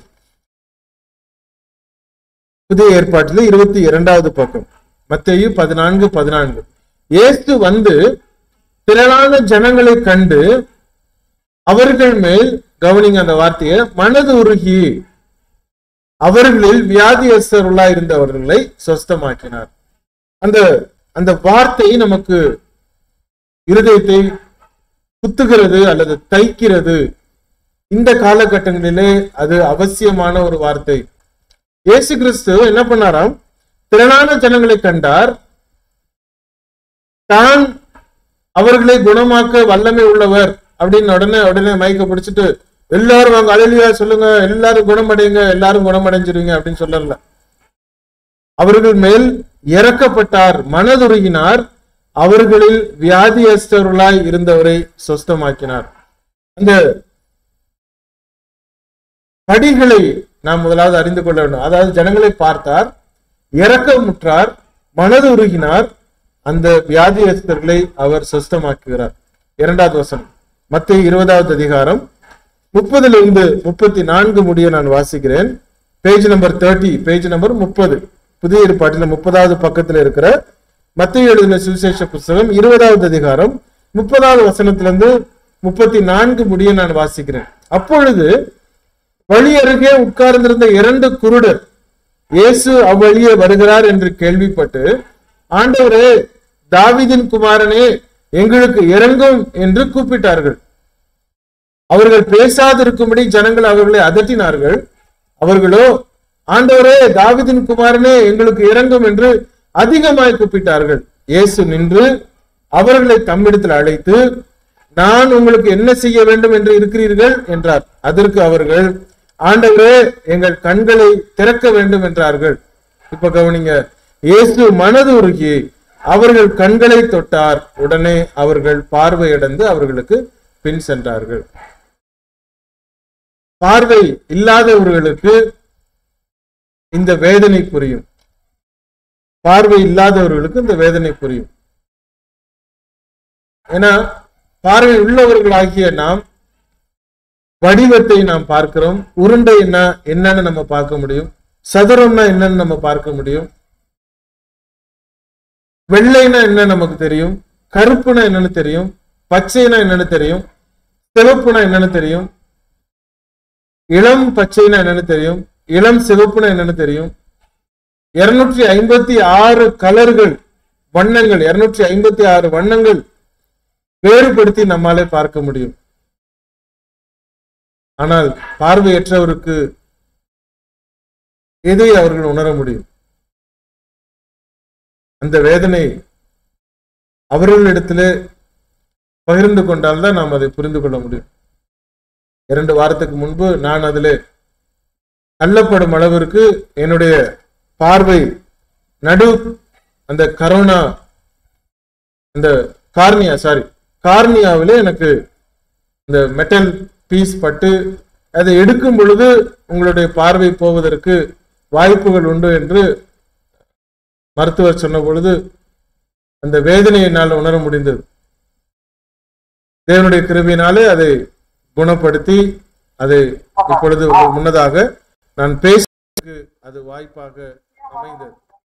புதிய ஏற்பாட்டில் இருபத்தி இரண்டாவது பக்கம் மத்தேயு பதினான்கு பதினான்கு இயேசு வந்து திரளான ஜனங்களை கண்டு அவர்கள் மேல் கவனிங்க அந்த வார்த்தையை மனது உருகி அவர்களில் வியாதியஸ்தருளா இருந்தவர்களை சொஸ்தமாக்கினார் அந்த அந்த வார்த்தை நமக்கு இருதயத்தை குத்துகிறது அல்லது தைக்கிறது இந்த காலகட்டங்களிலே அது அவசியமான ஒரு வார்த்தை இயேசு கிறிஸ்து என்ன பண்ணாராம் திரளான ஜனங்களை கண்டார் தான் அவர்களை குணமாக்க வல்லமை உள்ளவர் அப்படின்னு உடனே உடனே மயக்க பிடிச்சிட்டு எல்லாரும் வாங்க அழலியா சொல்லுங்க எல்லாரும் குணமடைங்க எல்லாரும் குணமடைஞ்சிருவீங்க அப்படின்னு சொல்லல அவர்கள் மேல் இறக்கப்பட்டார் மனதுருகினார் அவர்களில் வியாதியஸ்தர்களாய் இருந்தவரை சொஸ்தமாக்கினார் அந்த படிகளை நாம் முதலாவது அறிந்து கொள்ள வேண்டும் அதாவது ஜனங்களை பார்த்தார் இரக்கமுற்றார் மனது உருகினார் அந்த வியாதியஸ்தர்களை அவர் சொஸ்தமாக்குகிறார் இரண்டாவது வசனம் மத்திய இருபதாவது அதிகாரம் முப்பதுல இருந்து முப்பத்தி நான்கு முடிய நான் வாசிக்கிறேன் page number thirty page number முப்பது புதிய ஏற்பாட்டில முப்பதாவது பக்கத்துல இருக்கிற மத்திய எழுதின சுவிசேஷ புஸ்தகம் இருபதாவது அதிகாரம் முப்பதாவது வசனத்திலிருந்து முப்பத்தி நான்கு முடிய நான் வாசிக்கிறேன் அப்பொழுது வழி அருகே உட்கார்ந்திருந்த இரண்டு குருடர் இயேசு அவ்வழியே வருகிறார் என்று கேள்விப்பட்டு ஆண்டவரே தாவீதின் குமாரனே எங்களுக்கு இறங்கும் என்று கூப்பிட்டார்கள் அவர்கள் பேசாதிருக்கும்படி ஜனங்கள் அவர்களை அதட்டினார்கள் அவர்களோ ஆண்டவரே தாவீதின் குமாரனே எங்களுக்கு இறங்கும் என்று அதிகமாய் கூப்பிட்டார்கள் இயேசு நின்று அவர்களை தம்மிடத்தில் அழைத்து நான் உங்களுக்கு என்ன செய்ய வேண்டும் என்று இருக்கிறீர்கள் என்றார் அதற்கு அவர்கள் ஆண்டவரே எங்கள் கண்களை திறக்க வேண்டும் என்றார்கள் இப்ப கவனிங்க இயேசு மனது உருகி அவர்கள் கண்களை தொட்டார் உடனே அவர்கள் பார்வையடைந்து அவர்களுக்கு பின் சென்றார்கள் பார்வை இல்லாதவர்களுக்கு இந்த வேதனை புரியும் பார்வை இல்லாதவர்களுக்கு இந்த வேதனை புரியும் ஏன்னா பார்வை உள்ளவர்களாகிய நாம் வடிவத்தை நாம் பார்க்கிறோம் உருண்டை என்ன என்னன்னு நம்ம பார்க்க முடியும் சதுரம்னா என்னன்னு நம்ம பார்க்க முடியும் வெள்ளைனா என்ன நமக்கு தெரியும் கருப்புனா என்னன்னு தெரியும் பச்சைனா என்னன்னு தெரியும் சிவப்புனா என்னன்னு தெரியும் இளம் பச்சைனா என்னன்னு தெரியும் இளம் சிவப்புனா என்னன்னு தெரியும் இருநூற்றி ஐம்பத்தி ஆறு கலர்கள் வண்ணங்கள் இருநூற்றி ஐம்பத்தி ஆறு வண்ணங்கள் வேறுபடுத்தி நம்மாலே பார்க்க முடியும் ஆனால் பார்வையற்றவருக்கு எதை அவர்கள் உணர முடியும் அந்த வேதனை அவர்களிடத்திலே பகிர்ந்து கொண்டால்தான் நாம் அதை புரிந்து கொள்ள முடியும் இரண்டு வாரத்துக்கு முன்பு நான் அதிலே தள்ளப்படும் அளவிற்கு என்னுடைய பார்வை நடு அந்த கரோனா அந்த கார்னியா சாரி கார்னியாவிலே எனக்கு இந்த மெட்டல் பீஸ் பட்டு அதை எடுக்கும் பொழுது உங்களுடைய பார்வை போவதற்கு வாய்ப்புகள் உண்டு என்று மருத்துவர் சொன்ன பொழுது அந்த வேதனையை என்னால் உணர முடிந்தது தேவனுடைய கிருபியினாலே அதை குணப்படுத்தி அதை இப்பொழுது உங்களுக்கு முன்னதாக நான் பேசுவதற்கு அது வாய்ப்பாக அமைந்தது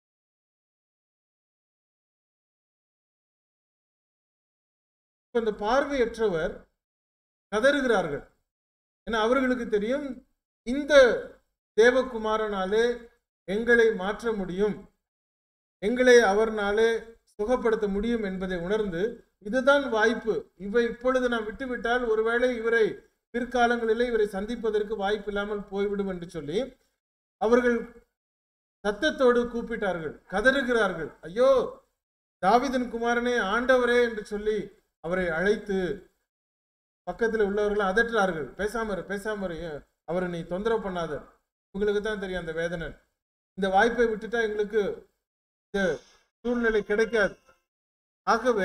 இப்ப இந்த பார்வையற்றவர் கதறுகிறார்கள் ஏன்னா அவர்களுக்கு தெரியும் இந்த தேவகுமாரனாலே எங்களை மாற்ற முடியும் எங்களை அவர்னாலே சுகப்படுத்த முடியும் என்பதை உணர்ந்து இதுதான் வாய்ப்பு இவை இப்பொழுது நாம் விட்டுவிட்டால் ஒருவேளை இவரை பிற்காலங்களிலே இவரை சந்திப்பதற்கு வாய்ப்பு இல்லாமல் போய்விடும் என்று சொல்லி அவர்கள் சத்தத்தோடு கூப்பிட்டார்கள் கதறுகிறார்கள் ஐயோ தாவிதன் குமாரனே ஆண்டவரே என்று சொல்லி அவரை அழைத்து பக்கத்தில் உள்ளவர்கள் அதட்டுறார்கள் பேசாம இரு பேசாம இரு ஏன் அவரை நீ தொந்தரவு பண்ணாத உங்களுக்கு தான் தெரியும் அந்த வேதனை இந்த வாய்ப்பை விட்டுட்டா எங்களுக்கு இந்த சூழ்நிலை கிடைக்காது ஆகவே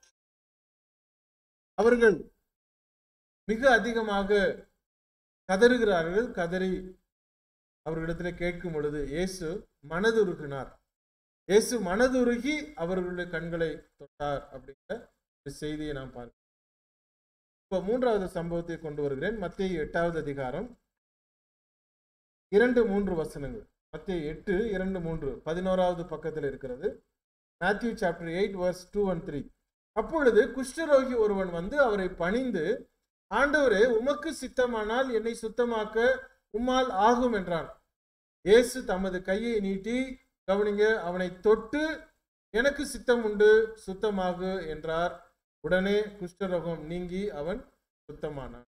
அவர்கள் மிக அதிகமாக கதறுகிறார்கள் கதறி அவர்களிடத்தில் கேட்கும் பொழுது இயேசு மனதுருகினார் இயேசு மனதுருகி அவர்களுடைய கண்களை தொட்டார் அப்படிங்கிற ஒரு செய்தியை நாம் பார்க்கிறோம் இப்போ மூன்றாவது சம்பவத்தை கொண்டு வருகிறேன் மத்திய எட்டாவது அதிகாரம் இரண்டு மூன்று வசனங்கள் மத்திய எட்டு இரண்டு மூன்று பதினோராவது பக்கத்தில் இருக்கிறது Matthew chapter eight verse two and three அப்பொழுது குஷ்டரோகி ஒருவன் வந்து அவரை பணிந்து ஆண்டவரே உமக்கு சித்தமானால் என்னை சுத்தமாக்க உம்மால் ஆகும் என்றான் இயேசு தமது கையை நீட்டி கவனிங்க அவனை தொட்டு எனக்கு சித்தம் உண்டு சுத்தமாகு என்றார் உடனே குஷ்டரோகம் நீங்கி அவன் சுத்தமானான்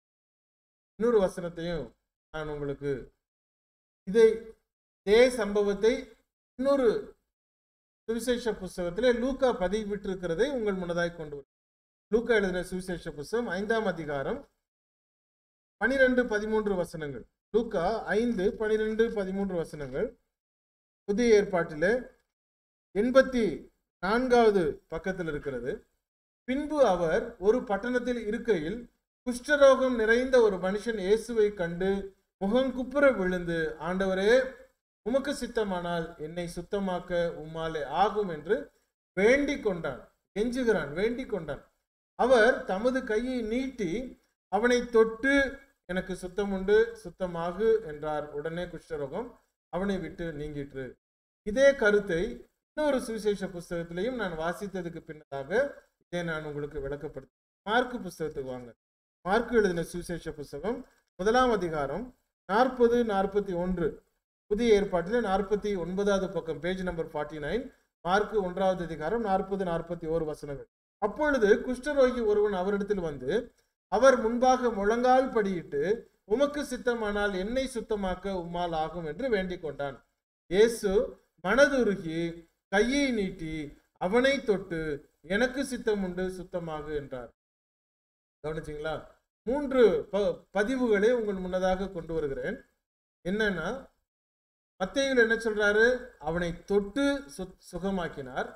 இன்னொரு வசனத்தையும் நான் உங்களுக்கு இதை இதே சம்பவத்தை இன்னொரு சுவிசேஷ புஸ்தகத்திலே லூக்கா பதிவிட்டிருக்கிறதை உங்கள் முன்னதாய் கொண்டு வரும் லூக்கா எழுதின சுவிசேஷ புஸ்தகம் ஐந்தாம் அதிகாரம் பனிரெண்டு பதிமூன்று வசனங்கள் லூக்கா ஐந்து பனிரெண்டு பதிமூன்று வசனங்கள் புதிய ஏற்பாட்டிலே எண்பத்தி நான்காவது பக்கத்தில் இருக்கிறது பின்பு அவர் ஒரு பட்டணத்தில் இருக்கையில் குஷ்டரோகம் நிறைந்த ஒரு மனுஷன் இயேசுவை கண்டு முகங்குப்புற விழுந்து ஆண்டவரே உமக்கு சித்தமானால் என்னை சுத்தமாக்க உம்மாலே ஆகும் என்று வேண்டிக் கொண்டான் கெஞ்சுகிறான் வேண்டிக் கொண்டான் அவர் தமது கையை நீட்டி அவனை தொட்டு எனக்கு சுத்தம் உண்டு சுத்தமாகு என்றார் உடனே குஷ்டரோகம் அவனை விட்டு நீங்கிற்று இதே கருத்தை இன்னொரு சுவிசேஷ புஸ்தகத்திலையும் நான் வாசித்ததுக்கு பின்னதாக இதை நான் உங்களுக்கு விளக்கப்படுத்த மார்க்கு புஸ்தகத்துக்கு வாங்க மார்க்கு எழுதின சுவிசேஷ புஸ்தகம் முதலாம் அதிகாரம் நாற்பது நாற்பத்தி ஒன்று புதிய ஏற்பாட்டில் நாற்பத்தி ஒன்பதாவது பக்கம் page number forty nine Mark ஒன்றாவது அதிகாரம் நாற்பது நாற்பத்தி ஓரு வசனங்கள் அப்பொழுது குஷ்டரோகி ஒருவன் அவரிடத்தில் வந்து அவர் முன்பாக முழங்கால் படியிட்டு உமக்கு சித்தமானால் என்னை சுத்தமாக்க உம்மால் ஆகும் என்று வேண்டிக் கொண்டான் இயேசு மனதுருகி கையை நீட்டி அவனை தொட்டு எனக்கு சித்தம் உண்டு சுத்தமாகு என்றார் கவனிச்சிங்களா மூன்று ப- பதிவுகளை உங்கள் முன்னதாக கொண்டு வருகிறேன் என்னன்னா மத்தேயுல என்ன சொல்றாரு அவனை தொட்டு சு- சுகமாக்கினார்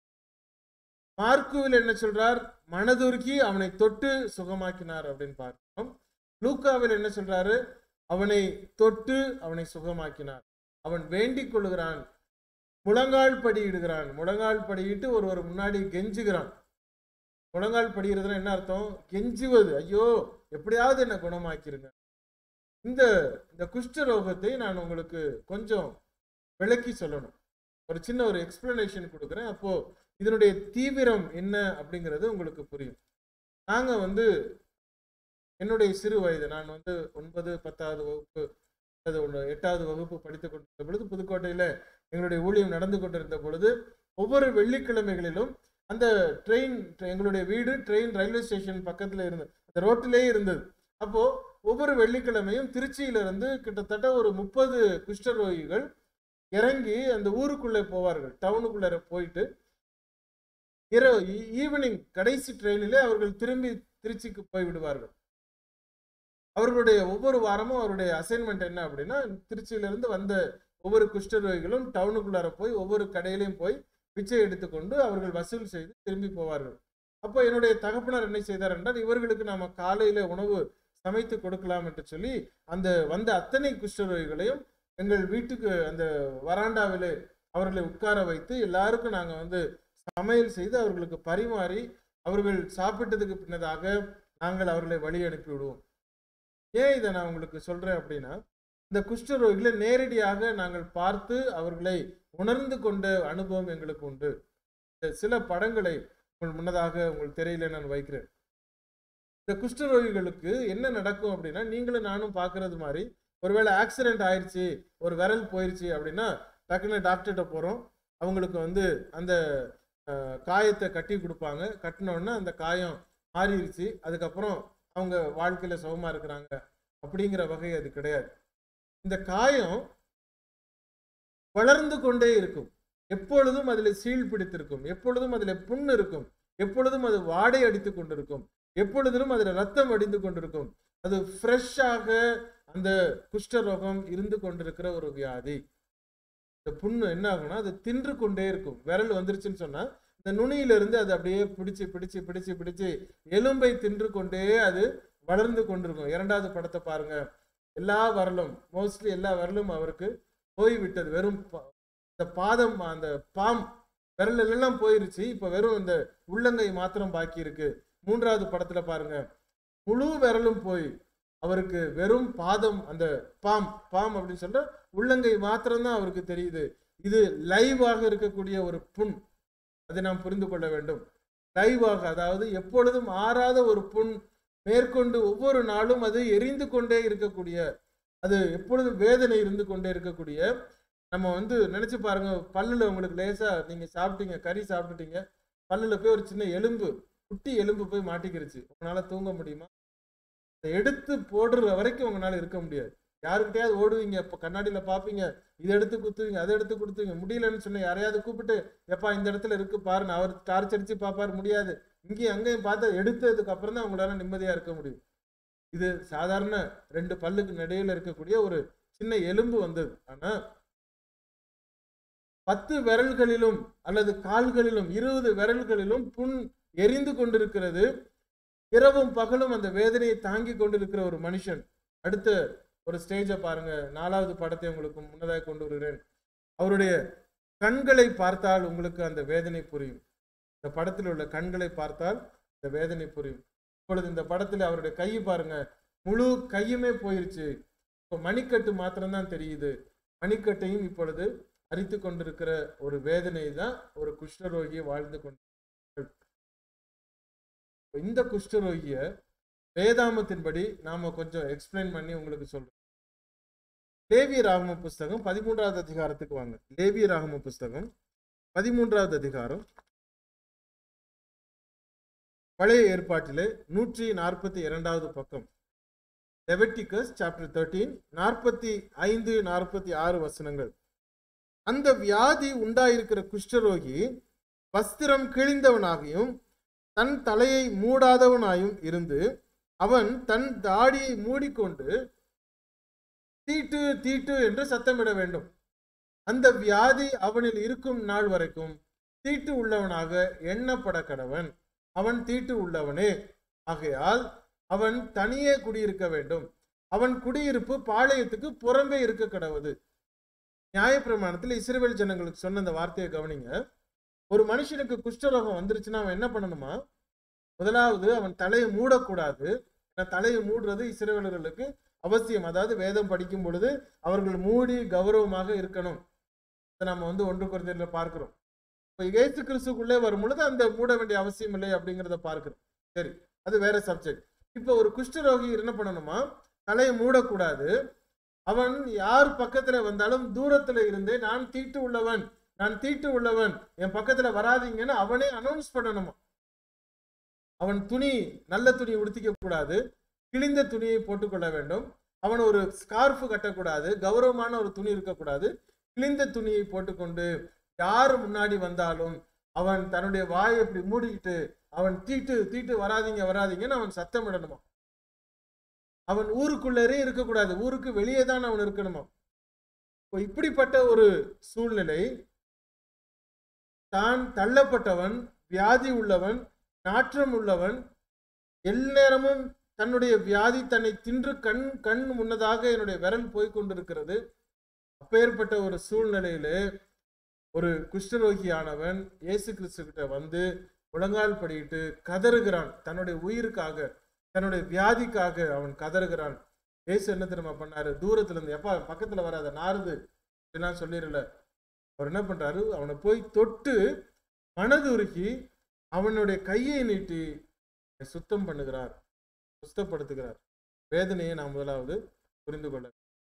மார்க்குவில் என்ன சொல்றார் மனதுருக்கி அவனை தொட்டு சுகமாக்கினார் அப்படின்னு பார்க்கிறோம் லூக்காவில் என்ன சொல்றாரு அவனை தொட்டு அவனை சுகமாக்கினார் அவன் வேண்டிக் கொள்ளுகிறான் முழங்கால் படியிடுகிறான் முழங்கால் படியிட்டு ஒருவர் முன்னாடி கெஞ்சுகிறான் முழங்கால் படிகிறதுனா என்ன அர்த்தம் கெஞ்சுவது ஐயோ எப்படியாவது என்ன குணமாக்கிருங்க இந்த இந்த குஷ்ட ரோகத்தை நான் உங்களுக்கு கொஞ்சம் விளக்கி சொல்லணும் ஒரு சின்ன ஒரு எக்ஸ்பிளனேஷன் கொடுக்குறேன் அப்போ இதனுடைய தீவிரம் என்ன அப்படிங்கிறது உங்களுக்கு புரியும் நாங்க வந்து என்னுடைய சிறு வயது நான் வந்து ஒன்பது பத்தாவது வகுப்பு அது ஒன்று எட்டாவது வகுப்பு படித்துக் கொண்டிருந்த பொழுது புதுக்கோட்டையில எங்களுடைய ஊழியம் நடந்து கொண்டிருந்த பொழுது ஒவ்வொரு வெள்ளிக்கிழமைகளிலும் அந்த ட்ரெயின் எங்களுடைய வீடு ட்ரெயின் ரயில்வே ஸ்டேஷன் பக்கத்துல இருந்தது அந்த ரோட்டிலே இருந்தது அப்போ ஒவ்வொரு வெள்ளிக்கிழமையும் திருச்சியிலிருந்து கிட்டத்தட்ட ஒரு முப்பது குஷ்டரோகிகள் இறங்கி அந்த ஊருக்குள்ளே போவார்கள் டவுனுக்குள்ளே போயிட்டு இரவு ஈவினிங் கடைசி ட்ரெயினிலே அவர்கள் திரும்பி திருச்சிக்கு போய் விடுவார்கள் அவர்களுடைய ஒவ்வொரு வாரமும் அவருடைய அசைன்மெண்ட் என்ன அப்படின்னா திருச்சியிலிருந்து வந்த ஒவ்வொரு குஷ்டரோகிகளும் டவுனுக்குள்ளார போய் ஒவ்வொரு கடையிலையும் போய் பிச்சை எடுத்துக்கொண்டு அவர்கள் வசூல் செய்து திரும்பி போவார்கள் அப்போ என்னுடைய தகப்பனார் என்ன செய்தார் என்றால் இவர்களுக்கு நாம காலையில உணவு சமைத்து கொடுக்கலாம் என்று சொல்லி அந்த வந்த அத்தனை குஷ்டரோகிகளையும் எங்கள் வீட்டுக்கு அந்த வராண்டாவிலே அவர்களை உட்கார வைத்து எல்லாருக்கும் நாங்க வந்து சமையல் செய்து அவர்களுக்கு பரிமாறி அவர்கள் சாப்பிட்டதுக்கு பின்னதாக நாங்கள் அவர்களை வழி அனுப்பி விடுவோம் ஏன் இதை நான் உங்களுக்கு சொல்றேன் அப்படின்னா இந்த குஷ்டரோகிகளை நேரடியாக நாங்கள் பார்த்து அவர்களை உணர்ந்து கொண்ட அனுபவம் எங்களுக்கு உண்டு இந்த சில படங்களை உங்கள் முன்னதாக உங்கள் திரையில நான் வைக்கிறேன் இந்த குஷ்டரோகிகளுக்கு என்ன நடக்கும் அப்படின்னா நீங்களும் நானும் பார்க்கறது மாதிரி ஒருவேளை ஆக்சிடென்ட் ஆயிடுச்சு ஒரு விரல் போயிடுச்சு அப்படின்னா டக்குன்னு டாக்டர்கிட்ட போகிறோம் அவங்களுக்கு வந்து அந்த அஹ், காயத்தை கட்டி கொடுப்பாங்க கட்டின உடனே அந்த காயம் மாறிடுச்சு அதுக்கப்புறம் அவங்க வாழ்க்கையில சுகமா இருக்கிறாங்க அப்படிங்கிற வகை அது கிடையாது இந்த காயம் வளர்ந்து கொண்டே இருக்கும் எப்பொழுதும் அதில் சீழ் பிடித்திருக்கும் எப்பொழுதும் அதில் புண் இருக்கும் எப்பொழுதும் அது வாடை அடித்து கொண்டிருக்கும் எப்பொழுதும் அதில் ரத்தம் வடிந்து கொண்டிருக்கும் அது ஃப்ரெஷ்ஷாக அந்த குஷ்டரோகம் இருந்து கொண்டிருக்கிற ஒரு வியாதி இந்த புண்ணு என்ன ஆகும்னா அது தின்று கொண்டே இருக்கும் விரல் வந்துருச்சுன்னு சொன்னா இந்த நுனியிலிருந்து அது அப்படியே பிடிச்சு பிடிச்சு பிடிச்சு பிடிச்சு எலும்பை தின்று கொண்டே அது வளர்ந்து கொண்டிருக்கும் இரண்டாவது படத்தை பாருங்க எல்லா வரலும் மோஸ்ட்லி எல்லா வரலும் அவருக்கு போய்விட்டது வெறும் பா- இந்த பாதம் அந்த பாம் விரல் எல்லாம் போயிருச்சு இப்ப வெறும் இந்த உள்ளங்கை மாத்திரம் பாக்கி இருக்கு மூன்றாவது படத்துல பாருங்க முழு விரலும் போய் அவருக்கு வெறும் பாதம் அந்த பாம் பாம் அப்படின்னு சொல்ற உள்ளங்கை மாத்திரம்தான் அவருக்கு தெரியுது இது லைவாக இருக்கக்கூடிய ஒரு புண் அதை நாம் புரிந்து கொள்ள வேண்டும் லைவாக அதாவது எப்பொழுதும் ஆறாத ஒரு புண் மேற்கொண்டு ஒவ்வொரு நாளும் அது எரிந்து கொண்டே இருக்கக்கூடிய அது எப்பொழுதும் வேதனை இருந்து கொண்டே இருக்கக்கூடிய நம்ம வந்து நினைச்சு பாருங்க பல்லுல உங்களுக்கு லேசா நீங்க சாப்பிட்டீங்க கறி சாப்பிட்டுட்டீங்க பல்லுல போய் ஒரு சின்ன எலும்பு குட்டி எலும்பு போய் மாட்டிக்கிருச்சு உங்களால தூங்க முடியுமா அதை எடுத்து போடுற வரைக்கும் உங்களால இருக்க முடியாது யாருக்கிட்டயாவது ஓடுவீங்க இப்போ கண்ணாடியில பாப்பீங்க இதை எடுத்து குத்துவீங்க அதை எடுத்து கொடுத்துவீங்க முடியலன்னு சொன்ன யாரையாவது கூப்பிட்டு எப்பா இந்த இடத்துல இருக்கு பாருன்னு அவர் டார்ச் அடிச்சு பாப்பாரு முடியாது இங்கேயும் அங்கேயும் பார்த்து எடுத்ததுக்கு அப்புறம் தான் உங்களால நிம்மதியா இருக்க முடியும் இது சாதாரண ரெண்டு பல்லுக்கு நடுவில் இருக்கக்கூடிய ஒரு சின்ன எலும்பு வந்தது ஆனா பத்து விரல்களிலும் அல்லது கால்களிலும் இருபது விரல்களிலும் புண் எரிந்து கொண்டிருக்கிறது இரவும் பகலும் அந்த வேதனையை தாங்கி கொண்டிருக்கிற ஒரு மனுஷன் அடுத்த ஒரு ஸ்டேஜை பாருங்க நாலாவது படத்தை உங்களுக்கு முன்னதாக கொண்டு வருகிறேன் அவருடைய கண்களை பார்த்தால் உங்களுக்கு அந்த வேதனை புரியும் இந்த படத்தில் உள்ள கண்களை பார்த்தால் இந்த வேதனை புரியும் இப்பொழுது இந்த படத்துல அவருடைய கை பாருங்க முழு கையுமே போயிருச்சு இப்போ மணிக்கட்டு மாத்திரம்தான் தெரியுது மணிக்கட்டையும் இப்பொழுது அரித்து கொண்டிருக்கிற ஒரு வேதனை தான் ஒரு குஷ்டரோகி வாழ்ந்து கொண்டு இந்த குஷ்டரோகிய வேதாமத்தின்படி நாம கொஞ்சம் எக்ஸ்பிளைன் பண்ணி உங்களுக்கு சொல்றோம் லேவிய ராகம புஸ்தகம் பதிமூன்றாவது அதிகாரத்துக்கு வாங்க லேவிய ராகம புஸ்தகம் பதிமூன்றாவது அதிகாரம் பழைய ஏற்பாட்டிலே நூற்றி நாற்பத்தி இரண்டாவது பக்கம் லெவட்டிகஸ் சாப்டர் தேர்ட்டீன் நாற்பத்தி ஐந்து நாற்பத்தி ஆறு வசனங்கள் அந்த வியாதி உண்டாயிருக்கிற குஷ்டரோகி வஸ்திரம் கிழிந்தவனாகியும் தன் தலையை மூடாதவனாயும் இருந்து அவன் தன் தாடியை மூடிக்கொண்டு தீட்டு தீட்டு என்று சத்தமிட வேண்டும் அந்த வியாதி அவனில் இருக்கும் நாள் வரைக்கும் தீட்டு உள்ளவனாக எண்ணப்பட கடவன் அவன் தீட்டு உள்ளவனே ஆகையால் அவன் தனியே குடியிருக்க வேண்டும் அவன் குடியிருப்பு பாளையத்துக்கு புறம்பே இருக்க கடவுது நியாயப்பிரமாணத்தில் இஸ்ரேல் ஜனங்களுக்கு சொன்ன அந்த வார்த்தையை கவனிங்க ஒரு மனுஷனுக்கு குஷ்டரோகம் வந்துருச்சுன்னா அவன் என்ன பண்ணணுமா முதலாவது அவன் தலையை மூடக்கூடாது ஏன்னா தலையை மூடுறது இஸ்ரேலர்களுக்கு அவசியம் அதாவது வேதம் படிக்கும் பொழுது அவர்கள் மூடி கௌரவமாக இருக்கணும் இதை நம்ம வந்து ஒன்று குறைஞ்சல பார்க்கிறோம் இப்போ இயேசு கிறிஸ்துக்குள்ளே வரும் பொழுது அந்த மூட வேண்டிய அவசியம் இல்லை அப்படிங்கிறத பார்க்கிறோம் சரி அது வேற சப்ஜெக்ட் இப்போ ஒரு குஷ்டரோகி என்ன பண்ணணுமா தலையை மூடக்கூடாது அவன் யார் பக்கத்துல வந்தாலும் தூரத்துல இருந்தே நான் தீட்டு உள்ளவன் நான் தீட்டு உள்ளவன் என் பக்கத்துல வராதீங்கன்னு அவனே அனௌன்ஸ் பண்ணணுமா அவன் துணி நல்ல துணி உடுத்திக்க கூடாது கிழிந்த துணியை போட்டுக்கொள்ள வேண்டும் அவன் ஒரு ஸ்கார்ஃப் கட்டக்கூடாது கௌரவமான ஒரு துணி இருக்கக்கூடாது கிழிந்த துணியை போட்டுக்கொண்டு யார் முன்னாடி வந்தாலும் அவன் தன்னுடைய வாயை இப்படி மூடிக்கிட்டு அவன் தீட்டு தீட்டு வராதீங்க வராதீங்கன்னு அவன் சத்தமிடணுமா அவன் ஊருக்குள்ளரே இருக்கக்கூடாது ஊருக்கு வெளியே தான் அவன் இருக்கணுமா இப்போ இப்படிப்பட்ட ஒரு சூழ்நிலை தான் தள்ளப்பட்டவன் வியாதி உள்ளவன் நாற்றம் உள்ளவன் எந்நேரமும் தன்னுடைய வியாதி தன்னை தின்று கண் கண் முன்னதாக என்னுடைய விரல் போய் கொண்டிருக்கிறது அப்பேற்பட்ட ஒரு சூழ்நிலையிலே ஒரு குஷ்டரோகியானவன் இயேசு கிறிஸ்து கிட்ட வந்து முழங்கால் படியிட்டு கதறுகிறான் தன்னுடைய உயிருக்காக தன்னுடைய வியாதிக்காக அவன் கதறுகிறான் இயேசு என்ன தெரியுமா பண்ணாரு தூரத்துல இருந்து எப்பா பக்கத்துல வராத நாருது அப்படிலாம் சொல்லிடல அவர் என்ன பண்றாரு அவனை போய் தொட்டு மனதுருகி அவனுடைய கையை நீட்டி சுத்தம் பண்ணுகிறார் சுத்தப்படுத்துகிறார் வேதனையை நாம் முதலாவது புரிந்து கொள்ள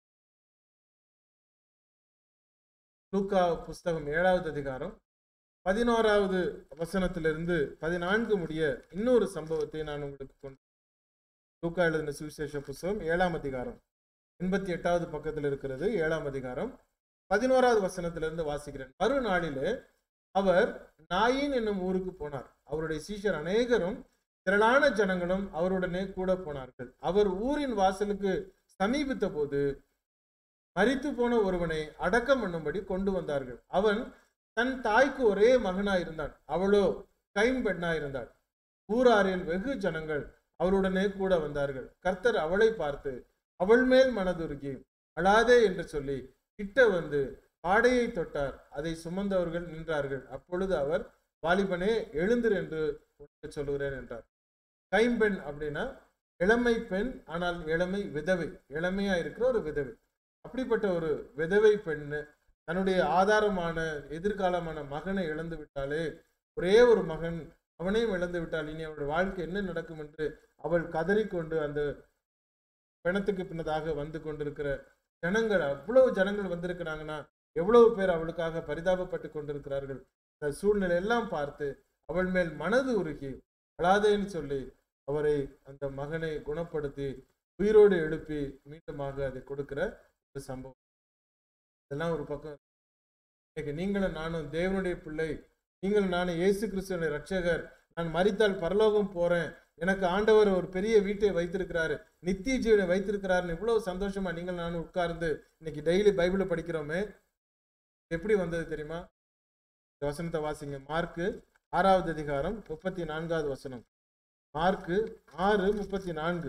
லூக்கா புஸ்தகம் ஏழாவது அதிகாரம் பதினோராவது வசனத்திலிருந்து பதினான்கு முடிய இன்னொரு சம்பவத்தை நான் உங்களுக்கு கொண்டு லூக்கா எழுதின சுவிசேஷ புஸ்தகம் ஏழாம் அதிகாரம் எண்பத்தி எட்டாவது பக்கத்தில் இருக்கிறது ஏழாம் அதிகாரம் பதினோராவது வசனத்திலிருந்து வாசிக்கிறேன் மறுநாளிலே அவர் நாயின் என்னும் ஊருக்கு போனார் அவருடைய சீஷர் அநேகரும் திரளான ஜனங்களும் அவருடனே கூட போனார்கள் அவர் ஊரின் வாசலுக்கு சமீபித்த போது மரித்து போன ஒருவனை அடக்கம் பண்ணும்படி கொண்டு வந்தார்கள் அவன் தன் தாய்க்கு ஒரே மகனாயிருந்தான் அவளோ கைம்பெண்ணாயிருந்தாள் ஊராரில் வெகு ஜனங்கள் அவருடனே கூட வந்தார்கள் கர்த்தர் அவளை பார்த்து அவள் மேல் மனதுருகி அழாதே என்று சொல்லி கிட்ட வந்து பாடையை தொட்டார் அதை சுமந்தவர்கள் நின்றார்கள் அப்பொழுது அவர் வாலிபனே எழுந்திரு என்று உனக்கு சொல்லுகிறேன் என்றார் கைம்பெண் அப்படின்னா இளமை பெண் ஆனால் இளமை விதவை இளமையா இருக்கிற ஒரு விதவை அப்படிப்பட்ட ஒரு விதவை பெண்ணு தன்னுடைய ஆதாரமான எதிர்காலமான மகனை இழந்து விட்டாலே ஒரே ஒரு மகன் அவனையும் இழந்து விட்டால் இனி அவளுடைய வாழ்க்கை என்ன நடக்கும் என்று அவள் கதறிக்கொண்டு அந்த பிணத்துக்கு பின்னதாக வந்து கொண்டிருக்கிற ஜனங்கள் அவ்வளவு ஜனங்கள் வந்திருக்கிறாங்கன்னா எவ்வளவு பேர் அவளுக்காக பரிதாபப்பட்டு கொண்டிருக்கிறார்கள் இந்த சூழ்நிலை எல்லாம் பார்த்து அவள் மேல் மனது உருகி அழாதேன்னு சொல்லி அவரை அந்த மகனை குணப்படுத்தி உயிரோடு எழுப்பி மீண்டுமாக அதை கொடுக்கிற ஒரு சம்பவம் இதெல்லாம் ஒரு பக்கம் இன்னைக்கு நீங்களும் நானும் தேவனுடைய பிள்ளை நீங்களும் நானும் இயேசு கிறிஸ்துவனுடைய ரட்சகர் நான் மரித்தால் பரலோகம் போறேன் எனக்கு ஆண்டவர் ஒரு பெரிய வீட்டை வைத்திருக்கிறாரு நித்திய ஜீவனை வைத்திருக்கிறாருன்னு இவ்வளவு சந்தோஷமா நீங்கள் நானும் உட்கார்ந்து இன்னைக்கு டெய்லி பைபிளை படிக்கிறோமே எப்படி வந்தது தெரியுமா இந்த வசனத்தை வாசிங்க மார்க்கு ஆறாவது அதிகாரம் முப்பத்தி நான்காவது வசனம் மார்க்கு ஆறு முப்பத்தி நான்கு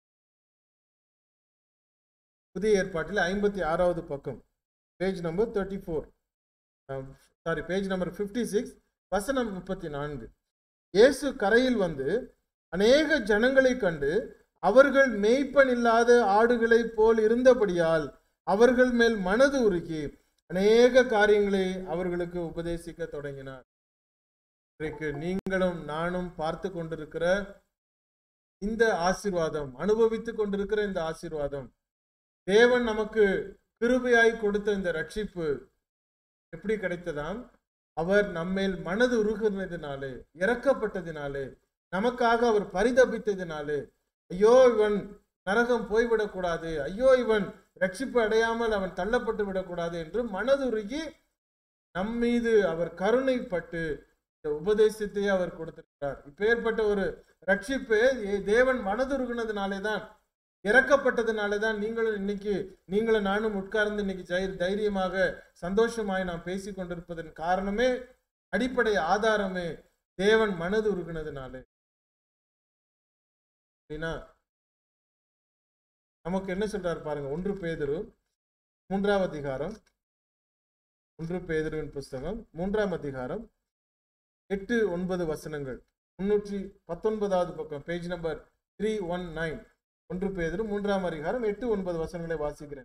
புதிய ஏற்பாட்டில் ஐம்பத்தி ஆறாவது பக்கம் page number thirty four sorry page number fifty six வசனம் முப்பத்தி நான்கு இயேசு கரையில் வந்து அநேக ஜனங்களை கண்டு அவர்கள் மேய்ப்பன் இல்லாத ஆடுகளைப் போல் இருந்தபடியால் அவர்கள் மேல் மனது உருகி அநேக காரியங்களை அவர்களுக்கு உபதேசிக்க தொடங்கினார் இன்றைக்கு நீங்களும் நானும் பார்த்து கொண்டிருக்கிற இந்த ஆசீர்வாதம் அனுபவித்துக் கொண்டிருக்கிற இந்த ஆசீர்வாதம் தேவன் நமக்கு கிருபையாய் கொடுத்த இந்த ரட்சிப்பு எப்படி கிடைத்ததாம் அவர் நம்மேல் மனது உருகுனதினாலே இறக்கப்பட்டதினாலே நமக்காக அவர் பரிதபித்ததினாலே ஐயோ இவன் நரகம் போய்விடக்கூடாது ஐயோ இவன் ரட்சிப்பு அடையாமல் அவன் தள்ளப்பட்டு விடக்கூடாது என்று மனதுருகி நம் மீது அவர் கருணைப்பட்டு இந்த உபதேசத்தையே அவர் கொடுத்திருக்கிறார் இப்பேற்பட்ட ஒரு ரட்சிப்பே ஏ- தேவன் மனதுருகுனதுனாலே தான் இறக்கப்பட்டதுனாலே தான் நீங்களும் இன்னைக்கு நீங்களும் நானும் உட்கார்ந்து இன்னைக்கு ஜெய- தைரியமாக சந்தோஷமாய் நாம் பேசிக் கொண்டிருப்பதன் காரணமே அடிப்படை ஆதாரமே தேவன் மனது உருகுனதுனாலே அப்படின்னா நமக்கு என்ன சொல்றாரு பாருங்க ஒன்று பேதுரு மூன்றாம் அதிகாரம் ஒன்று பேதுருவின் புஸ்தகம் மூன்றாம் அதிகாரம் எட்டு ஒன்பது வசனங்கள் முன்னூற்றி பத்தொன்பதாவது பக்கம் page number three one nine ஒன்று பேதுரு மூன்றாம் அதிகாரம் எட்டு ஒன்பது வசனங்களை வாசிக்கிறேன்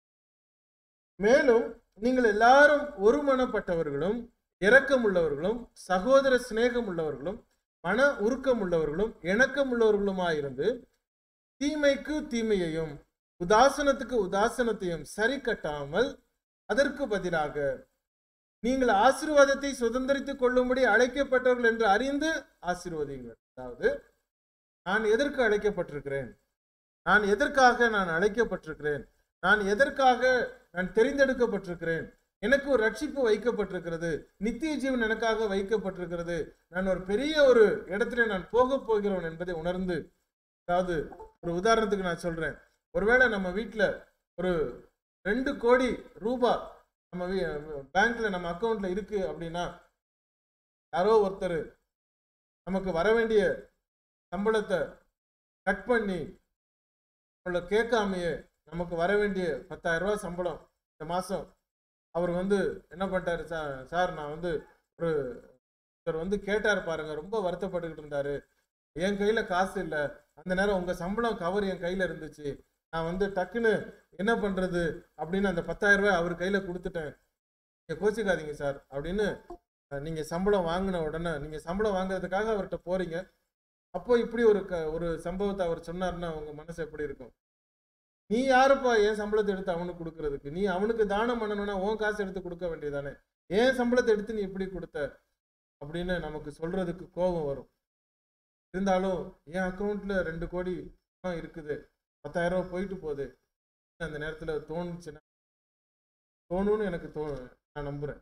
மேலும் நீங்கள் எல்லாரும் ஒருமனப்பட்டவர்களும் இரக்கம் உள்ளவர்களும் சகோதர சிநேகம் உள்ளவர்களும் மன உருக்கம் உள்ளவர்களும் இணக்கம் உள்ளவர்களுமாயிருந்து தீமைக்கு தீமையையும் உதாசனத்துக்கு உதாசனத்தையும் சரி கட்டாமல் அதற்கு பதிலாக நீங்கள் ஆசீர்வாதத்தை சுதந்திரித்துக் கொள்ளும்படி அழைக்கப்பட்டவர்கள் என்று அறிந்து ஆசீர்வதிங்கள் அதாவது நான் எதற்கு அழைக்கப்பட்டிருக்கிறேன் நான் எதற்காக நான் அழைக்கப்பட்டிருக்கிறேன் நான் எதற்காக நான் தெரிந்தெடுக்கப்பட்டிருக்கிறேன் எனக்கு ஒரு ரட்சிப்பு வைக்கப்பட்டிருக்கிறது நித்திய ஜீவன் எனக்காக வைக்கப்பட்டிருக்கிறது நான் ஒரு பெரிய ஒரு இடத்துல நான் போக போகிறவன் என்பதை உணர்ந்து அதாவது ஒரு உதாரணத்துக்கு நான் சொல்றேன் ஒருவேளை நம்ம வீட்டில் ஒரு ரெண்டு கோடி ரூபாய் நம்ம பேங்க்ல நம்ம அக்கௌண்ட்ல இருக்கு அப்படின்னா யாரோ ஒருத்தர் நமக்கு வர வேண்டிய சம்பளத்தை கட் பண்ணி நம்மள கேட்காமையே நமக்கு வர வேண்டிய பத்தாயிரம் ரூபாய் சம்பளம் இந்த மாசம் அவர் வந்து என்ன பண்ணிட்டாரு சார் சார் நான் வந்து ஒரு ஒருத்தர் வந்து கேட்டார் பாருங்க ரொம்ப வருத்தப்பட்டுக்கிட்டு இருந்தாரு என் கையில காசு இல்லை அந்த நேரம் உங்க சம்பளம் கவர் என் கையில இருந்துச்சு நான் வந்து டக்குன்னு என்ன பண்றது அப்படின்னு அந்த பத்தாயிரம் ரூபாய் அவர் கையில கொடுத்துட்டேன் நீங்க கோச்சிக்காதீங்க சார் அப்படின்னு அஹ், நீங்க சம்பளம் வாங்கின உடனே நீங்க சம்பளம் வாங்குறதுக்காக அவர்கிட்ட போறீங்க அப்போ இப்படி ஒரு க ஒரு சம்பவத்தை அவர் சொன்னாருன்னா உங்க மனசு எப்படி இருக்கும் நீ யாருப்பா என் சம்பளத்தை எடுத்து அவனுக்கு கொடுக்கறதுக்கு நீ அவனுக்கு தானம் பண்ணணும்னா உன் காசு எடுத்து கொடுக்க வேண்டியதானே ஏன் சம்பளத்தை எடுத்து நீ இப்படி கொடுத்த அப்படின்னு நமக்கு சொல்றதுக்கு கோபம் வரும் இருந்தாலும் என் அக்கௌண்ட்ல ரெண்டு கோடி பணம் இருக்குது பத்தாயிரம் ரூபாய் போயிட்டு போகுது அந்த நேரத்துல தோணுச்சுன்னா தோணும்னு எனக்கு தோ நான் நம்புறேன்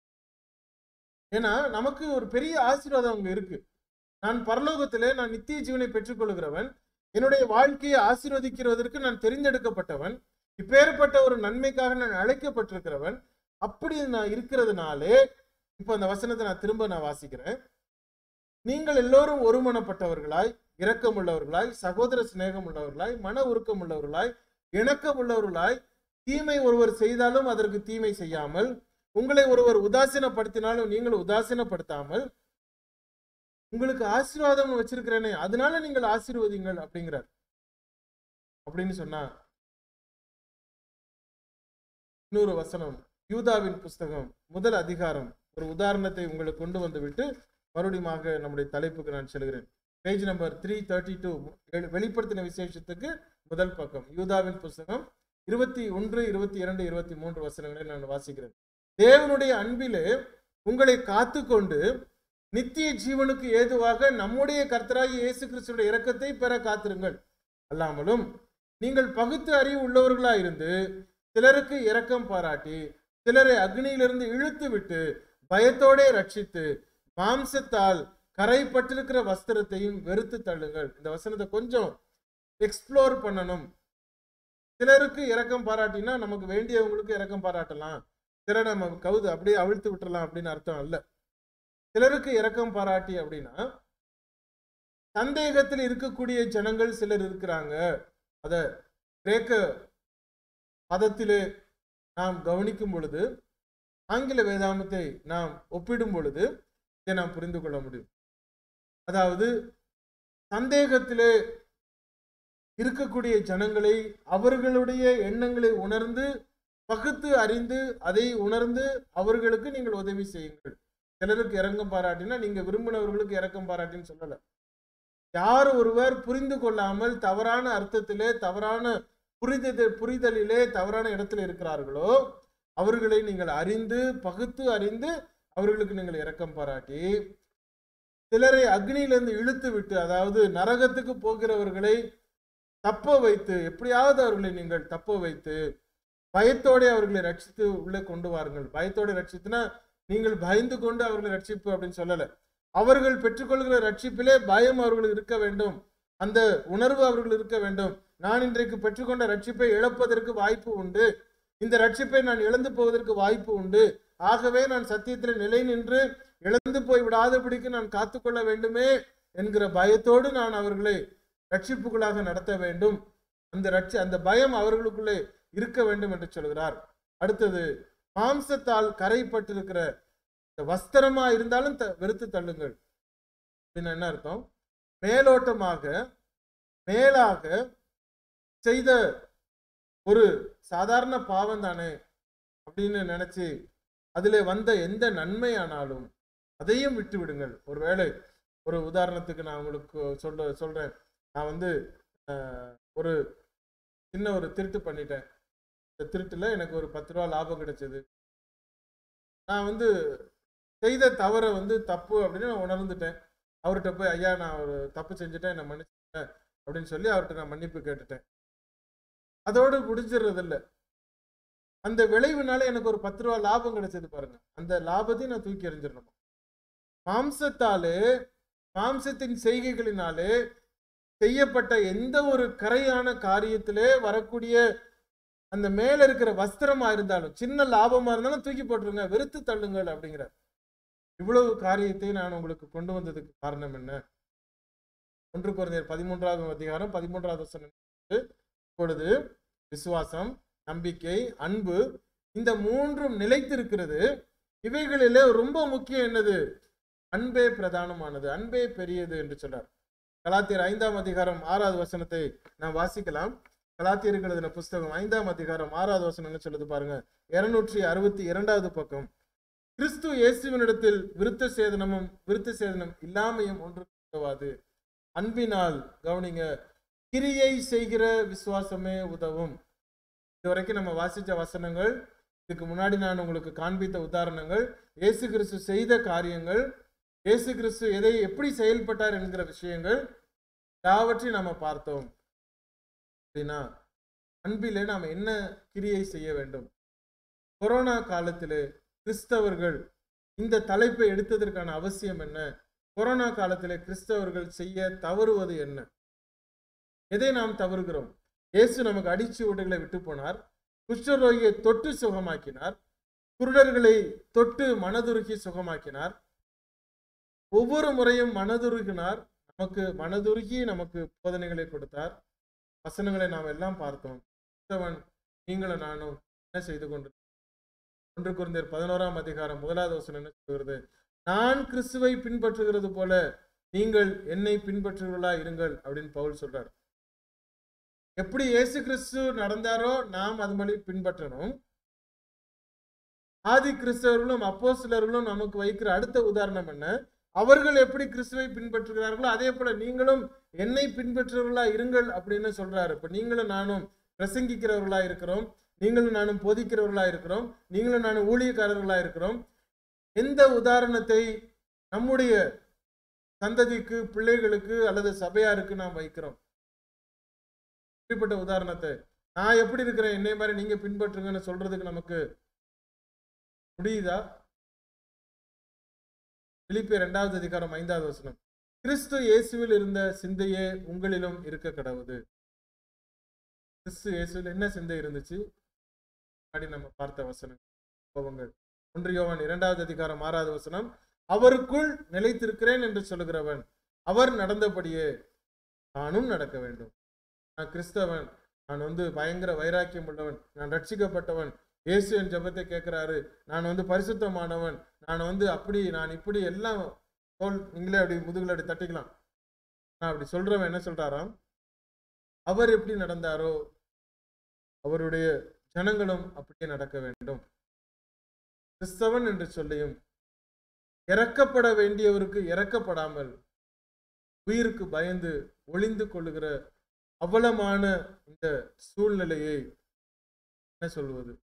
ஏன்னா நமக்கு ஒரு பெரிய ஆசீர்வாதம் அங்க இருக்கு நான் பரலோகத்திலே நான் நித்திய ஜீவனை பெற்றுக்கொள்கிறவன் என்னுடைய வாழ்க்கையை ஆசீர்வதிக்கிறதற்கு நான் தெரிந்தெடுக்கப்பட்டவன் இப்பேற்பட்ட ஒரு நன்மைக்காக நான் அழைக்கப்பட்டிருக்கிறவன் அப்படி நான் இருக்கிறதுனாலே இப்ப அந்த வசனத்தை நான் திரும்ப நான் வாசிக்கிறேன் நீங்கள் எல்லோரும் ஒருமனப்பட்டவர்களாய் இரக்கம் உள்ளவர்களாய் சகோதர சிநேகம் உள்ளவர்களாய் மன உருக்கம் உள்ளவர்களாய் இணக்கம் உள்ளவர்களாய் தீமை ஒருவர் செய்தாலும் அதற்கு தீமை செய்யாமல் உங்களை ஒருவர் உதாசீனப்படுத்தினாலும் நீங்கள் உதாசீனப்படுத்தாமல் உங்களுக்கு ஆசீர்வாதம் வச்சிருக்கிறேனே அதனால நீங்கள் ஆசீர்வதிங்கள் அப்படிங்கிறார் அப்படின்னு சொன்னா இன்னொரு வசனம் யூதாவின் புஸ்தகம் முதல் அதிகாரம் ஒரு உதாரணத்தை உங்களுக்கு கொண்டு வந்து விட்டு மறுபடியுமாக நம்முடைய தலைப்புக்கு நான் செல்கிறேன் page number three thirty two வெளிப்படுத்தின விசேஷத்துக்கு முதல் பக்கம் யூதாவின் புஸ்தகம் இருபத்தி ஒன்று இருபத்தி இரண்டு இருபத்தி மூன்று வசனங்களை நான் வாசிக்கிறேன் தேவனுடைய அன்பிலே உங்களை காத்துக்கொண்டு நித்திய ஜீவனுக்கு ஏதுவாக நம்முடைய கர்த்தராகிய இயேசு கிறிஸ்துடைய இரக்கத்தை பெற காத்திருங்கள் அல்லாமலும் நீங்கள் பகுத்து அறிவு உள்ளவர்களாய் இருந்து சிலருக்கு இரக்கம் பாராட்டி சிலரை அக்னியிலிருந்து இழுத்து விட்டு பயத்தோடே ரட்சித்து மாம்சத்தால் கரைப்பட்டிருக்கிற வஸ்திரத்தையும் வெறுத்து தள்ளுங்கள் இந்த வசனத்தை கொஞ்சம் எக்ஸ்ப்ளோர் பண்ணணும் சிலருக்கு இரக்கம் பாராட்டினா நமக்கு வேண்டியவங்களுக்கு இரக்கம் பாராட்டலாம் சிலர் நம்ம கவுது அப்படியே அவிழ்த்து விட்டுறலாம் அப்படின்னு அர்த்தம் அல்ல சிலருக்கு இரக்கம் பாராட்டி அப்படின்னா சந்தேகத்தில் இருக்கக்கூடிய ஜனங்கள் சிலர் இருக்கிறாங்க அத கிரேக்க பதத்திலே நாம் கவனிக்கும் பொழுது ஆங்கில வேதாமத்தை நாம் ஒப்பிடும் பொழுது இதை நாம் புரிந்து கொள்ள முடியும் அதாவது சந்தேகத்திலே இருக்கக்கூடிய ஜனங்களை அவர்களுடைய எண்ணங்களை உணர்ந்து பகுத்து அறிந்து அதை உணர்ந்து அவர்களுக்கு நீங்கள் உதவி செய்யுங்கள் சிலருக்கு இறக்கம் பாராட்டினா நீங்க விரும்பினவர்களுக்கு இறக்கம் பாராட்டின்னு சொல்லல யார் ஒருவர் புரிந்து கொள்ளாமல் தவறான அர்த்தத்திலே தவறான புரிதல் புரிதலிலே தவறான இடத்துல இருக்கிறார்களோ அவர்களை நீங்கள் அறிந்து பகுத்து அறிந்து அவர்களுக்கு நீங்கள் இரக்கம் பாராட்டி சிலரை அக்னியிலிருந்து இழுத்து விட்டு அதாவது நரகத்துக்கு போகிறவர்களை தப்ப வைத்து எப்படியாவது அவர்களை நீங்கள் தப்ப வைத்து பயத்தோட அவர்களை ரட்சித்து உள்ளே கொண்டு வாருங்கள் பயத்தோட ரட்சித்துனா நீங்கள் பயந்து கொண்டு அவர்களை ரட்சிப்பு அப்படின்னு சொல்லல அவர்கள் பெற்றுக்கொள்கிற ரட்சிப்பிலே பயம் அவர்களுக்கு இருக்க வேண்டும் அந்த உணர்வு அவர்கள் இருக்க வேண்டும் நான் இன்றைக்கு பெற்றுக்கொண்ட ரட்சிப்பை இழப்பதற்கு வாய்ப்பு உண்டு இந்த ரட்சிப்பை நான் இழந்து போவதற்கு வாய்ப்பு உண்டு ஆகவே நான் சத்தியத்தில் நிலை நின்று இழந்து போய் விடாதபடிக்கு நான் காத்துக்கொள்ள வேண்டுமே என்கிற பயத்தோடு நான் அவர்களை ரட்சிப்புகளாக நடத்த வேண்டும் அந்த ரட்சி அந்த பயம் அவர்களுக்குள்ளே இருக்க வேண்டும் என்று சொல்கிறார் அடுத்தது மாம்சத்தால் கரைப்பட்டிருக்கிற இந்த வஸ்திரமா இருந்தாலும் த- வெறுத்து தள்ளுங்கள் அப்படின்னு என்ன அர்த்தம் மேலோட்டமாக மேலாக செய்த ஒரு சாதாரண பாவம் தானே அப்படின்னு நினைச்சு அதிலே வந்த எந்த நன்மையானாலும் அதையும் விட்டு விடுங்கள் ஒருவேளை ஒரு உதாரணத்துக்கு நான் உங்களுக்கு சொல்ற சொல்றேன் நான் வந்து ஆஹ், ஒரு சின்ன ஒரு திருட்டு பண்ணிட்டேன் இந்த திருட்டுல எனக்கு ஒரு பத்து ரூபா லாபம் கிடைச்சது நான் வந்து செய்த தவறை வந்து தப்பு அப்படின்னு நான் உணர்ந்துட்டேன் அவர்கிட்ட போய் ஐயா நான் ஒரு தப்பு செஞ்சுட்டேன் என்னை மன்னிச்சுட்டேன் அப்படின்னு சொல்லி அவர்கிட்ட நான் மன்னிப்பு கேட்டுட்டேன் அதோடு முடிஞ்சிடுறது இல்ல அந்த விளைவுனால எனக்கு ஒரு பத்து ரூபா லாபம் கிடைச்சது பாருங்க அந்த லாபத்தையும் நான் தூக்கி எறிஞ்சிடணும் மாம்சத்தாலே மாம்சத்தின் செய்கைகளினாலே செய்யப்பட்ட எந்த ஒரு கரையான காரியத்திலே வரக்கூடிய அந்த மேல இருக்கிற வஸ்திரமா இருந்தாலும் சின்ன லாபமா இருந்தாலும் தூக்கி போட்டுருங்க வெறுத்து தள்ளுங்கள் அப்படிங்கிற இவ்வளவு காரியத்தை நான் உங்களுக்கு கொண்டு வந்ததுக்கு காரணம் என்ன ஒன்று குறைந்தர் பதிமூன்றாவது அதிகாரம் பதிமூன்றாவது வசனம் இப்பொழுது விசுவாசம் நம்பிக்கை அன்பு இந்த மூன்றும் நிலைத்திருக்கிறது இவைகளிலே ரொம்ப முக்கியம் என்னது அன்பே பிரதானமானது அன்பே பெரியது என்று சொல்றார் கலாத்தியர் ஐந்தாம் அதிகாரம் ஆறாவது வசனத்தை நாம் வாசிக்கலாம் கலாத்தியருக்கு எழுதின புஸ்தகம் ஐந்தாம் அதிகாரம் ஆறாவது வசனம் என்ன சொல்லுது பாருங்க இருநூற்றி அறுபத்தி இரண்டாவது பக்கம் கிறிஸ்து இயேசுவினிடத்தில் விருத்த சேதனமும் விருத்த சேதனம் இல்லாமையும் ஒன்று உதவாது அன்பினால் கவனிங்க கிரியை செய்கிற விசுவாசமே உதவும் இதுவரைக்கும் நம்ம வாசிச்ச வசனங்கள் இதுக்கு முன்னாடி நான் உங்களுக்கு காண்பித்த உதாரணங்கள் இயேசு கிறிஸ்து செய்த காரியங்கள் இயேசு கிறிஸ்து எதை எப்படி செயல்பட்டார் என்கிற விஷயங்கள் யாவற்றையும் நாம பார்த்தோம் அப்படின்னா அன்பிலே நாம் என்ன கிரியை செய்ய வேண்டும் கொரோனா காலத்திலே கிறிஸ்தவர்கள் இந்த தலைப்பை எடுத்ததற்கான அவசியம் என்ன கொரோனா காலத்திலே கிறிஸ்தவர்கள் செய்ய தவறுவது என்ன எதை நாம் தவறுகிறோம் இயேசு நமக்கு அடிச்சு உடைகளை விட்டு போனார் குஷ்டரோகியை தொட்டு சுகமாக்கினார் குருடர்களை தொட்டு மனதுருகி சுகமாக்கினார் ஒவ்வொரு முறையும் மனதுருகினார் நமக்கு மனதுருகி நமக்கு போதனைகளை கொடுத்தார் வசனங்களை நாம் எல்லாம் பார்த்தோம் கிறிஸ்தவன் நீங்களும் நானும் என்ன செய்து கொண்டு ஒன்று குருந்தர் பதினோராம் அதிகாரம் முதலாவது வசனம் என்ன சொல்கிறது நான் கிறிஸ்துவை பின்பற்றுகிறது போல நீங்கள் என்னை பின்பற்றுகிறவர்களா இருங்கள் அப்படின்னு பவுல் சொல்றார் எப்படி இயேசு கிறிஸ்து நடந்தாரோ நாம் அது மாதிரி பின்பற்றணும் ஆதி கிறிஸ்தவர்களும் அப்போஸ்தலர்களும் நமக்கு வைக்கிற அடுத்த உதாரணம் என்ன அவர்கள் எப்படி கிறிஸ்துவை பின்பற்றுகிறார்களோ அதே போல நீங்களும் என்னை பின்பற்றுறவர்களா இருங்கள் அப்படின்னு சொல்றாரு இப்ப நீங்களும் நானும் பிரசங்கிக்கிறவர்களா இருக்கிறோம் நீங்களும் நானும் போதிக்கிறவர்களா இருக்கிறோம் நீங்களும் நானும் ஊழியக்காரர்களா இருக்கிறோம் எந்த உதாரணத்தை நம்முடைய சந்ததிக்கு பிள்ளைகளுக்கு அல்லது சபையாருக்கு நாம் வைக்கிறோம் இப்படிப்பட்ட உதாரணத்தை நான் எப்படி இருக்கிறேன் என்னை மாதிரி நீங்க பின்பற்றுங்கன்னு சொல்றதுக்கு நமக்கு முடியுதா பிலிப்பிய இரண்டாவது அதிகாரம் ஐந்தாவது வசனம் கிறிஸ்து இயேசுவில் இருந்த சிந்தையே உங்களிலும் இருக்க கடவுது கிறிஸ்து இயேசுவில் என்ன சிந்தை இருந்துச்சு முன்னாடி நம்ம பார்த்த வசனம் கோபங்கள் ஒன்று யோவான் இரண்டாவது அதிகாரம் ஆறாவது வசனம் அவருக்குள் நிலைத்திருக்கிறேன் என்று சொல்லுகிறவன் அவர் நடந்தபடியே நானும் நடக்க வேண்டும் நான் கிறிஸ்தவன் நான் வந்து பயங்கர வைராக்கியம் உள்ளவன் நான் ரட்சிக்கப்பட்டவன் இயேசு என் ஜெபத்தை கேட்கிறாரு நான் வந்து பரிசுத்தமானவன் நான் வந்து அப்படி நான் இப்படி எல்லாம் தோல் நீங்களே அப்படி முதுகுல அப்படி தட்டிக்கலாம் நான் அப்படி சொல்றவன் என்ன சொல்றாராம் அவர் எப்படி நடந்தாரோ அவருடைய ஜனங்களும் அப்படியே நடக்க வேண்டும் கிறிஸ்தவன் என்று சொல்லியும் இறக்கப்பட வேண்டியவருக்கு இறக்கப்படாமல் உயிருக்கு பயந்து ஒளிந்து கொள்ளுகிற அவலமான இந்த சூழ்நிலையை என்ன சொல்வது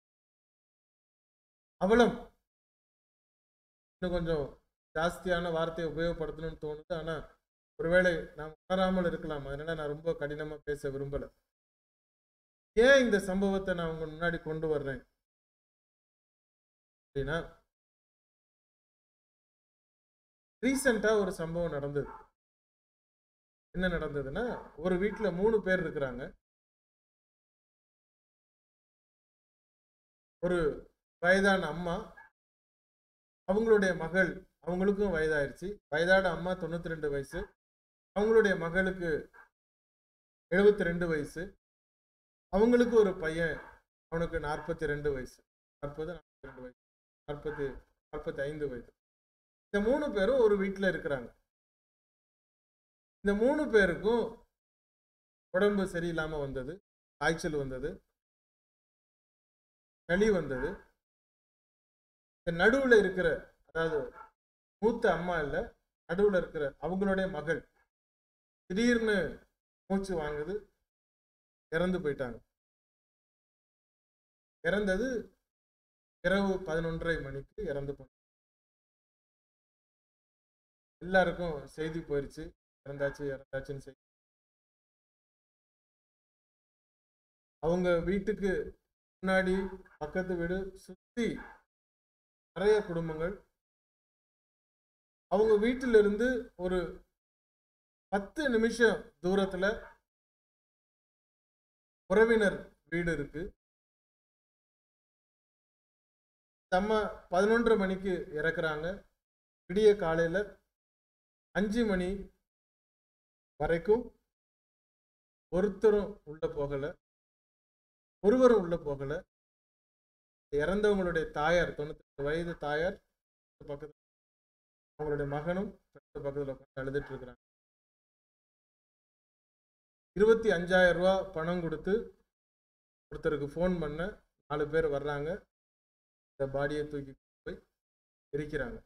அவலம் இன்னும் கொஞ்சம் ஜாஸ்தியான வார்த்தையை உபயோகப்படுத்தணும்னு தோணுது ஆனா ஒருவேளை நாம் உணராமல் இருக்கலாம் அதனால நான் ரொம்ப கடினமா பேச விரும்பல ஏன் இந்த சம்பவத்தை நான் உங்க முன்னாடி கொண்டு வர்றேன் அப்படின்னா ரீசெண்டா ஒரு சம்பவம் நடந்தது என்ன நடந்ததுன்னா ஒரு வீட்டுல மூணு பேர் இருக்கிறாங்க ஒரு வயதான அம்மா அவங்களுடைய மகள் அவங்களுக்கும் வயதாயிருச்சு வயதான அம்மா தொண்ணூத்தி ரெண்டு வயசு அவங்களுடைய மகளுக்கு எழுபத்தி ரெண்டு வயசு அவங்களுக்கு ஒரு பையன் அவனுக்கு நாற்பத்தி ரெண்டு வயசு நாற்பது நாற்பத்தி ரெண்டு வயசு நாற்பத்தி நாற்பத்தி ஐந்து வயசு இந்த மூணு பேரும் ஒரு வீட்டில் இருக்கிறாங்க இந்த மூணு பேருக்கும் உடம்பு சரியில்லாம வந்தது காய்ச்சல் வந்தது சளி வந்தது இந்த நடுவுல இருக்கிற அதாவது மூத்த அம்மா இல்ல நடுவுல இருக்கிற அவங்களுடைய மகள் திடீர்னு மூச்சு வாங்குது இறந்து போயிட்டாங்க இறந்தது இரவு பதினொன்றரை மணிக்கு இறந்து போனாங்க எல்லாருக்கும் செய்தி போயிருச்சு இறந்தாச்சு இறந்தாச்சுன்னு செய்தி அவங்க வீட்டுக்கு முன்னாடி பக்கத்து வீடு சுத்தி நிறைய குடும்பங்கள் அவங்க வீட்டில இருந்து ஒரு பத்து நிமிஷம் தூரத்துல உறவினர் வீடு இருக்கு நம்ம பதினொன்றரை மணிக்கு இறக்குறாங்க விடிய காலையில அஞ்சு மணி வரைக்கும் ஒருத்தரும் உள்ள போகல ஒருவரும் உள்ள போகல இறந்தவங்களுடைய தாயார் தொண்ணூத்தி வயது தாயார் பக்கத்துல அவங்களுடைய மகனும் பக்கத்துல உட்காந்து அழுதுட்டு இருக்கிறாங்க இருபத்தி அஞ்சாயிரம் ரூபா பணம் கொடுத்து ஒருத்தருக்கு ஃபோன் பண்ண நாலு பேர் வர்றாங்க இந்த பாடியை தூக்கி போய் எரிக்கிறாங்க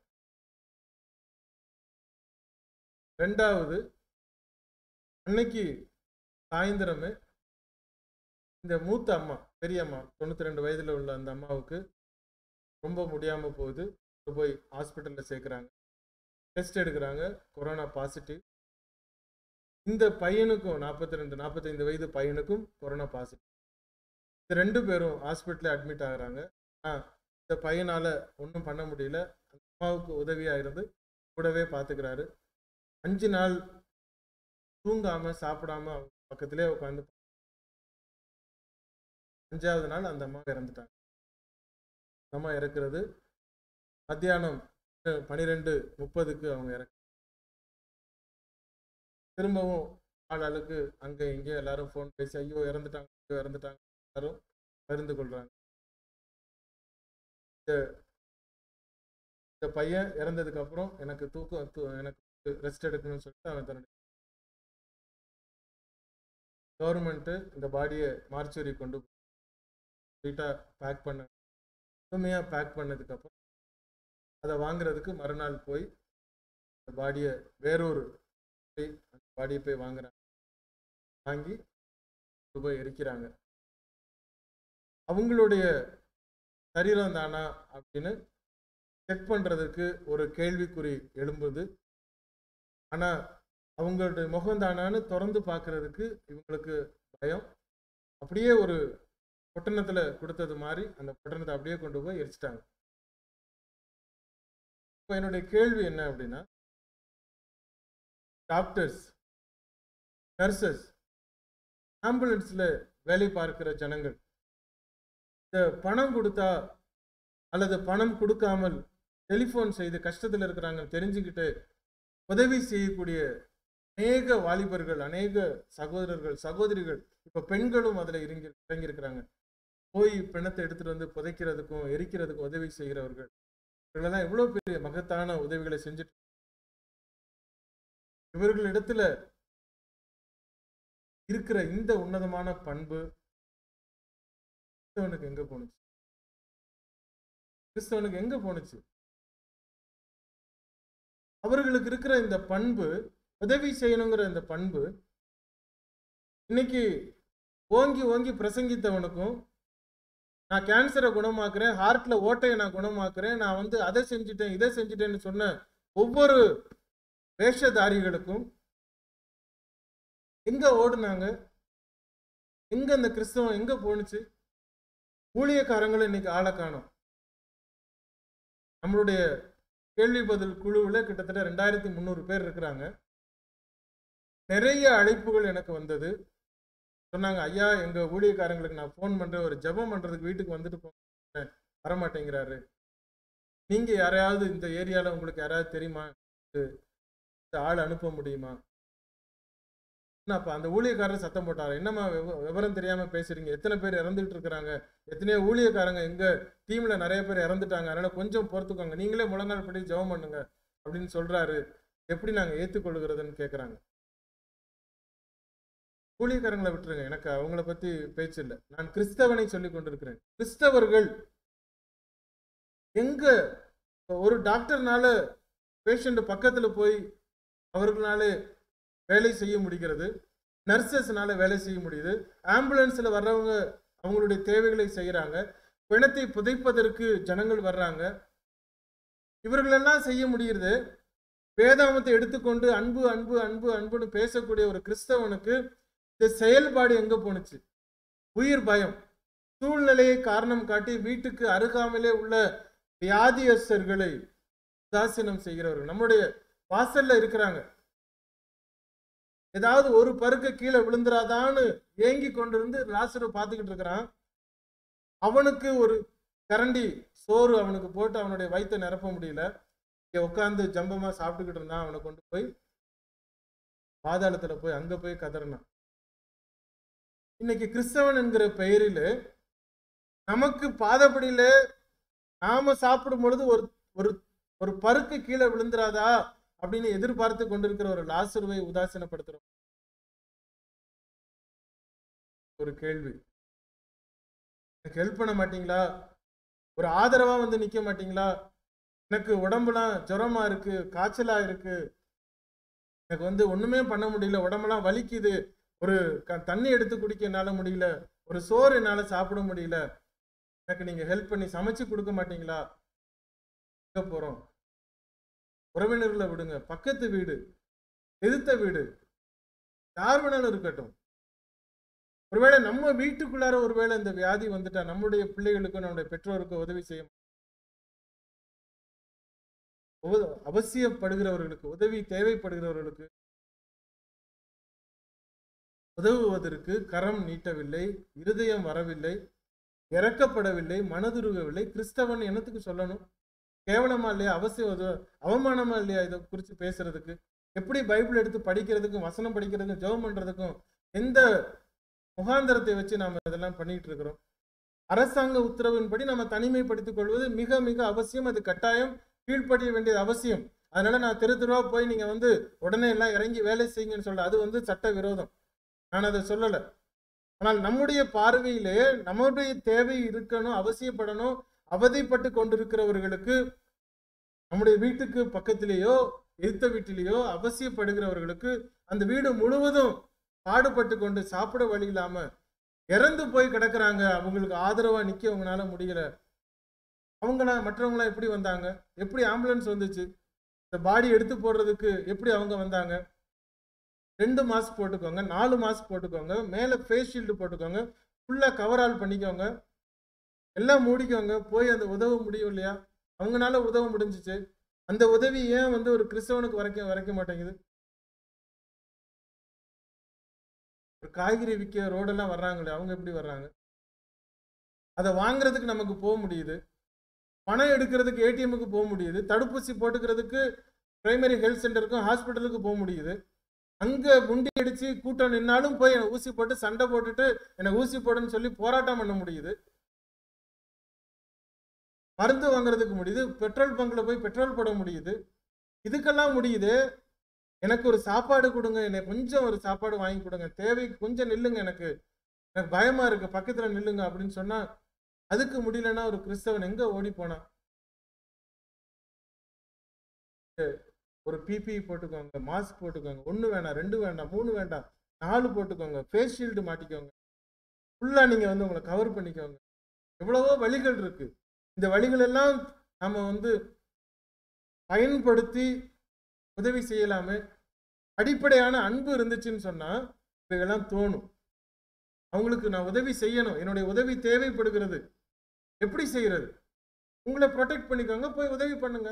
ரெண்டாவது அன்னைக்கு சாயந்தரமே இந்த மூத்த அம்மா பெரிய அம்மா தொண்ணூத்தி ரெண்டு வயதுல உள்ள அந்த அம்மாவுக்கு ரொம்ப முடியாம போகுது கொண்டு போய் ஹாஸ்பிட்டல்ல சேர்க்குறாங்க டெஸ்ட் எடுக்கிறாங்க கொரோனா பாசிட்டிவ் இந்த பையனுக்கும் நாற்பத்தி ரெண்டு நாற்பத்தைந்து வயது பையனுக்கும் கொரோனா பாசிட்டிவ் இந்த ரெண்டு பேரும் ஹாஸ்பிட்டலில் அட்மிட் ஆகுறாங்க ஆனால் இந்த பையனால ஒன்றும் பண்ண முடியல அந்த அம்மாவுக்கு உதவியா இருந்து கூடவே பார்த்துக்கிறாரு அஞ்சு நாள் தூங்காம சாப்பிடாம அவங்க பக்கத்திலே உட்காந்து அஞ்சாவது நாள் அந்த அம்மா இறந்துட்டாங்க அந்த அம்மா இறக்குறது மத்தியானம் பனிரெண்டு முப்பதுக்கு அவங்க இறக்கு திரும்பவும் ஆளாளுக்கு அங்கே இங்கே எல்லாரும் ஃபோன் பேசி ஐயோ இறந்துட்டாங்க ஐயோ இறந்துட்டாங்க எல்லாரும் பகிர்ந்து கொள்றாங்க இந்த இந்த பையன் இறந்ததுக்கு அப்புறம் எனக்கு தூக்கம் தூ- எனக்கு ரெஸ்ட் எடுக்கணும்னு சொல்லிட்டு அவன் தன்னுடைய கவர்மெண்ட்டு இந்த பாடியை மார்ச்சுரி கொண்டு நீட்டாக பேக் பண்ண முழுமையாக பேக் பண்ணதுக்கப்புறம் அதை வாங்குறதுக்கு மறுநாள் போய் அந்த பாடியை வேறொரு போய் அந்த பாடியை போய் வாங்குறாங்க வாங்கி கொண்டு போய் எரிக்கிறாங்க அவங்களுடைய சரீரம் தானா அப்படின்னு செக் பண்றதுக்கு ஒரு கேள்விக்குறி எழும்புது ஆனா அவங்களுடைய முகம்தானான்னு திறந்து பார்க்கறதுக்கு இவங்களுக்கு பயம் அப்படியே ஒரு பொட்டணத்துல கொடுத்தது மாதிரி அந்த பொட்டணத்தை அப்படியே கொண்டு போய் எரிச்சிட்டாங்க இப்போ என்னுடைய கேள்வி என்ன அப்படின்னா டாக்டர்ஸ் நர்சஸ் ஆம்புலன்ஸ்ல வேலை பார்க்கிற ஜனங்கள் இந்த பணம் கொடுத்தா அல்லது பணம் கொடுக்காமல் டெலிஃபோன் செய்து கஷ்டத்தில் இருக்கிறாங்க தெரிஞ்சுக்கிட்டு உதவி செய்யக்கூடிய அநேக வாலிபர்கள் அநேக சகோதரர்கள் சகோதரிகள் இப்ப பெண்களும் அதுல இறங்கி இறங்கியிருக்கிறாங்க போய் பிணத்தை எடுத்துட்டு வந்து புதைக்கிறதுக்கும் எரிக்கிறதுக்கும் உதவி செய்கிறவர்கள் இவர்களெல்லாம் எவ்வளவு பெரிய மகத்தான உதவிகளை செஞ்சுட்டு இவர்களிடத்துல இருக்கிற இந்த உன்னதமான பண்பு கிறிஸ்தவனுக்கு எங்க போணுச்சு கிறிஸ்தவனுக்கு எங்க போணுச்சு அவர்களுக்கு இருக்கிற இந்த பண்பு உதவி செய்யணுங்கிற இந்த பண்பு இன்னைக்கு ஓங்கி ஓங்கி பிரசங்கித்தவனுக்கும் நான் கேன்சரை குணமாக்குறேன் ஹார்ட்ல ஓட்டையை நான் குணமாக்குறேன் நான் வந்து அதை செஞ்சுட்டேன் இதை செஞ்சுட்டேன்னு சொன்ன ஒவ்வொரு வேஷதாரிகளுக்கும் எங்க ஓடுனாங்க எங்க இந்த கிறிஸ்தவம் எங்க போணுச்சு ஊழியக்காரங்களை இன்னைக்கு ஆளை காணோம் நம்மளுடைய கேள்வி பதில் குழுவில் கிட்டத்தட்ட ரெண்டாயிரத்தி முந்நூறு பேர் இருக்கிறாங்க நிறைய அழைப்புகள் எனக்கு வந்தது சொன்னாங்க ஐயா எங்க ஊழியக்காரங்களுக்கு நான் ஃபோன் பண்றேன் ஒரு ஜெபம் பண்றதுக்கு வீட்டுக்கு வந்துட்டு போங்க வரமாட்டேங்கிறாரு நீங்க யாரையாவது இந்த ஏரியால உங்களுக்கு யாராவது தெரியுமா இந்த ஆள் அனுப்ப முடியுமா அப்ப அந்த ஊழியக்காரர் சத்தம் போட்டாரு என்னம்மா விவ- விவரம் தெரியாம பேசுறீங்க எத்தனை பேர் இறந்துட்டு இருக்கிறாங்க எத்தனையோ ஊழியக்காரங்க எங்க டீம்ல நிறைய பேர் இறந்துட்டாங்க அதனால கொஞ்சம் பொறுத்துக்கோங்க நீங்களே முழங்கால் படி ஜெபம் பண்ணுங்க அப்படின்னு சொல்றாரு எப்படி நாங்க ஏத்துக்கொள்கிறதுன்னு கேக்குறாங்க ஊழியக்காரங்களை விட்டுருங்க எனக்கு அவங்கள பத்தி பேச்சு இல்லை நான் கிறிஸ்தவனை சொல்லி கொண்டிருக்கிறேன் கிறிஸ்தவர்கள் எங்க ஒரு டாக்டர்னால பேஷண்ட் பக்கத்துல போய் அவர்களால வேலை செய்ய முடிகிறது நர்சஸ்னால வேலை செய்ய முடியுது ஆம்புலன்ஸ்ல வர்றவங்க அவங்களுடைய தேவைகளை செய்யறாங்க பிணத்தை புதைப்பதற்கு ஜனங்கள் வர்றாங்க இவர்களெல்லாம் செய்ய முடியுது வேதாமத்தை எடுத்துக்கொண்டு அன்பு அன்பு அன்பு அன்புன்னு பேசக்கூடிய ஒரு கிறிஸ்தவனுக்கு இந்த செயல்பாடு எங்க போணுச்சு உயிர் பயம் சூழ்நிலையை காரணம் காட்டி வீட்டுக்கு அருகாமலே உள்ள வியாதியஸ்தர்களை உதாசீனம் செய்கிறவர்கள் நம்முடைய வாசல்ல இருக்கிறாங்க ஏதாவது ஒரு பருக்க கீழே விழுந்துராதான்னு ஏங்கி கொண்டிருந்து லாசரு பார்த்துக்கிட்டு இருக்கிறான் அவனுக்கு ஒரு கரண்டி சோறு அவனுக்கு போட்டு அவனுடைய வயித்தை நிரப்ப முடியல இங்க உட்காந்து ஜம்பமா சாப்பிட்டுக்கிட்டு இருந்தான் அவனை கொண்டு போய் பாதாளத்துல போய் அங்க போய் கதறினான் இன்னைக்கு கிறிஸ்தவன் என்கிற பெயரில் நமக்கு பாதப்படியில நாம சாப்பிடும் பொழுது ஒரு ஒரு ஒரு பருக்கு கீழே விழுந்துராதா அப்படின்னு எதிர்பார்த்து கொண்டிருக்கிற ஒரு லாசருவை உதாசீனப்படுத்துறோம் ஒரு கேள்வி எனக்கு ஹெல்ப் பண்ண மாட்டீங்களா ஒரு ஆதரவா வந்து நிக்க மாட்டீங்களா எனக்கு உடம்புலாம் ஜுரமா இருக்கு காய்ச்சலா இருக்கு எனக்கு வந்து ஒண்ணுமே பண்ண முடியல உடம்பெல்லாம் வலிக்குது ஒரு க- தண்ணி எடுத்து குடிக்க என்னால முடியல ஒரு சோறு என்னால சாப்பிட முடியல எனக்கு நீங்க ஹெல்ப் பண்ணி சமைச்சு கொடுக்க மாட்டீங்களா எங்க போறோம் உறவினர்களை விடுங்க பக்கத்து வீடு எதிர்த்த வீடு யார் வேணாலும் இருக்கட்டும் ஒருவேளை நம்ம வீட்டுக்குள்ளார ஒருவேளை இந்த வியாதி வந்துட்டா நம்முடைய பிள்ளைகளுக்கும் நம்முடைய பெற்றோருக்கும் உதவி செய்ய உவ- அவசியப்படுகிறவர்களுக்கு உதவி தேவைப்படுகிறவர்களுக்கு உதவுவதற்கு கரம் நீட்டவில்லை இருதயம் வரவில்லை இறக்கப்படவில்லை மனதுருகவில்லை கிறிஸ்தவன் என்னத்துக்கு சொல்லணும் கேவலமா இல்லையா அவசியம் அது அவமானமா இல்லையா இதை குறித்து பேசுறதுக்கு எப்படி பைபிள் எடுத்து படிக்கிறதுக்கும் வசனம் படிக்கிறதுக்கும் ஜெபம் பண்றதுக்கும் எந்த முகாந்தரத்தை வச்சு நாம இதெல்லாம் பண்ணிட்டு இருக்கிறோம் அரசாங்க உத்தரவின்படி நம்ம தனிமைப்படுத்திக் கொள்வது மிக மிக அவசியம் அது கட்டாயம் கீழ்ப்படிய வேண்டியது அவசியம் அதனால நான் தெரு தெருவா போய் நீங்க வந்து உடனே எல்லாம் இறங்கி வேலை செய்யுங்கன்னு சொல்ல அது வந்து சட்ட விரோதம் நான் அதை சொல்லல ஆனால் நம்முடைய பார்வையிலே நம்முடைய தேவை இருக்கணும் அவசியப்படணும் அவதிப்பட்டு கொண்டிருக்கிறவர்களுக்கு நம்முடைய வீட்டுக்கு பக்கத்திலேயோ எதிர்த்த வீட்டிலேயோ அவசியப்படுகிறவர்களுக்கு அந்த வீடு முழுவதும் பாடுபட்டு கொண்டு சாப்பிட வழி இல்லாம இறந்து போய் கிடக்குறாங்க அவங்களுக்கு ஆதரவா நிக்க அவங்களால முடியல அவங்களாம் மற்றவங்களாம் எப்படி வந்தாங்க எப்படி ஆம்புலன்ஸ் வந்துச்சு இந்த பாடி எடுத்து போடுறதுக்கு எப்படி அவங்க வந்தாங்க ரெண்டு மாஸ்க் போட்டுக்கோங்க நாலு மாஸ்க் போட்டுக்கோங்க மேலே ஃபேஸ் ஷீல்டு போட்டுக்கோங்க ஃபுல்லாக கவர் ஆல் பண்ணிக்கோங்க எல்லாம் மூடிக்கோங்க போய் அந்த உதவ முடியும் இல்லையா அவங்கனால உதவ முடிஞ்சிச்சு அந்த உதவி ஏன் வந்து ஒரு கிறிஸ்தவனுக்கு வரைக்க வரைக்க மாட்டேங்குது ஒரு காய்கறி விற்க ரோடெல்லாம் வர்றாங்களே அவங்க எப்படி வர்றாங்க அதை வாங்குறதுக்கு நமக்கு போக முடியுது பணம் எடுக்கிறதுக்கு ஏடிஎம்முக்கு போக முடியுது தடுப்பூசி போட்டுக்கிறதுக்கு பிரைமரி ஹெல்த் சென்டருக்கும் ஹாஸ்பிட்டலுக்கு போக முடியுது அங்க முண்டி அடிச்சு கூட்டம் நின்னாலும் போய் எனக்கு ஊசி போட்டு சண்டை போட்டுட்டு எனக்கு ஊசி போடுன்னு சொல்லி போராட்டம் பண்ண முடியுது மருந்து வாங்குறதுக்கு முடியுது பெட்ரோல் பங்க்ல போய் பெட்ரோல் போட முடியுது இதுக்கெல்லாம் முடியுது எனக்கு ஒரு சாப்பாடு கொடுங்க எனக்கு கொஞ்சம் ஒரு சாப்பாடு வாங்கி கொடுங்க தேவைக்கு கொஞ்சம் நில்லுங்க எனக்கு எனக்கு பயமா இருக்கு பக்கத்துல நில்லுங்க அப்படின்னு சொன்னா அதுக்கு முடியலன்னா ஒரு கிறிஸ்தவன் எங்க ஓடி போனான் ஒரு பிபி போட்டுக்கோங்க மாஸ்க் போட்டுக்கோங்க ஒன்று வேண்டாம் ரெண்டு வேண்டாம் மூணு வேண்டாம் நாலு போட்டுக்கோங்க ஃபேஸ் ஷீல்டு மாட்டிக்கோங்க ஃபுல்லாக நீங்கள் வந்து உங்களை கவர் பண்ணிக்கோங்க எவ்வளவோ வழிகள் இருக்கு இந்த வழிகள் எல்லாம் நம்ம வந்து பயன்படுத்தி உதவி செய்யலாமே அடிப்படையான அன்பு இருந்துச்சுன்னு சொன்னால் இவைகள்லாம் தோணும் அவங்களுக்கு நான் உதவி செய்யணும் என்னுடைய உதவி தேவைப்படுகிறது எப்படி செய்யறது உங்களை ப்ரொடெக்ட் பண்ணிக்கோங்க போய் உதவி பண்ணுங்க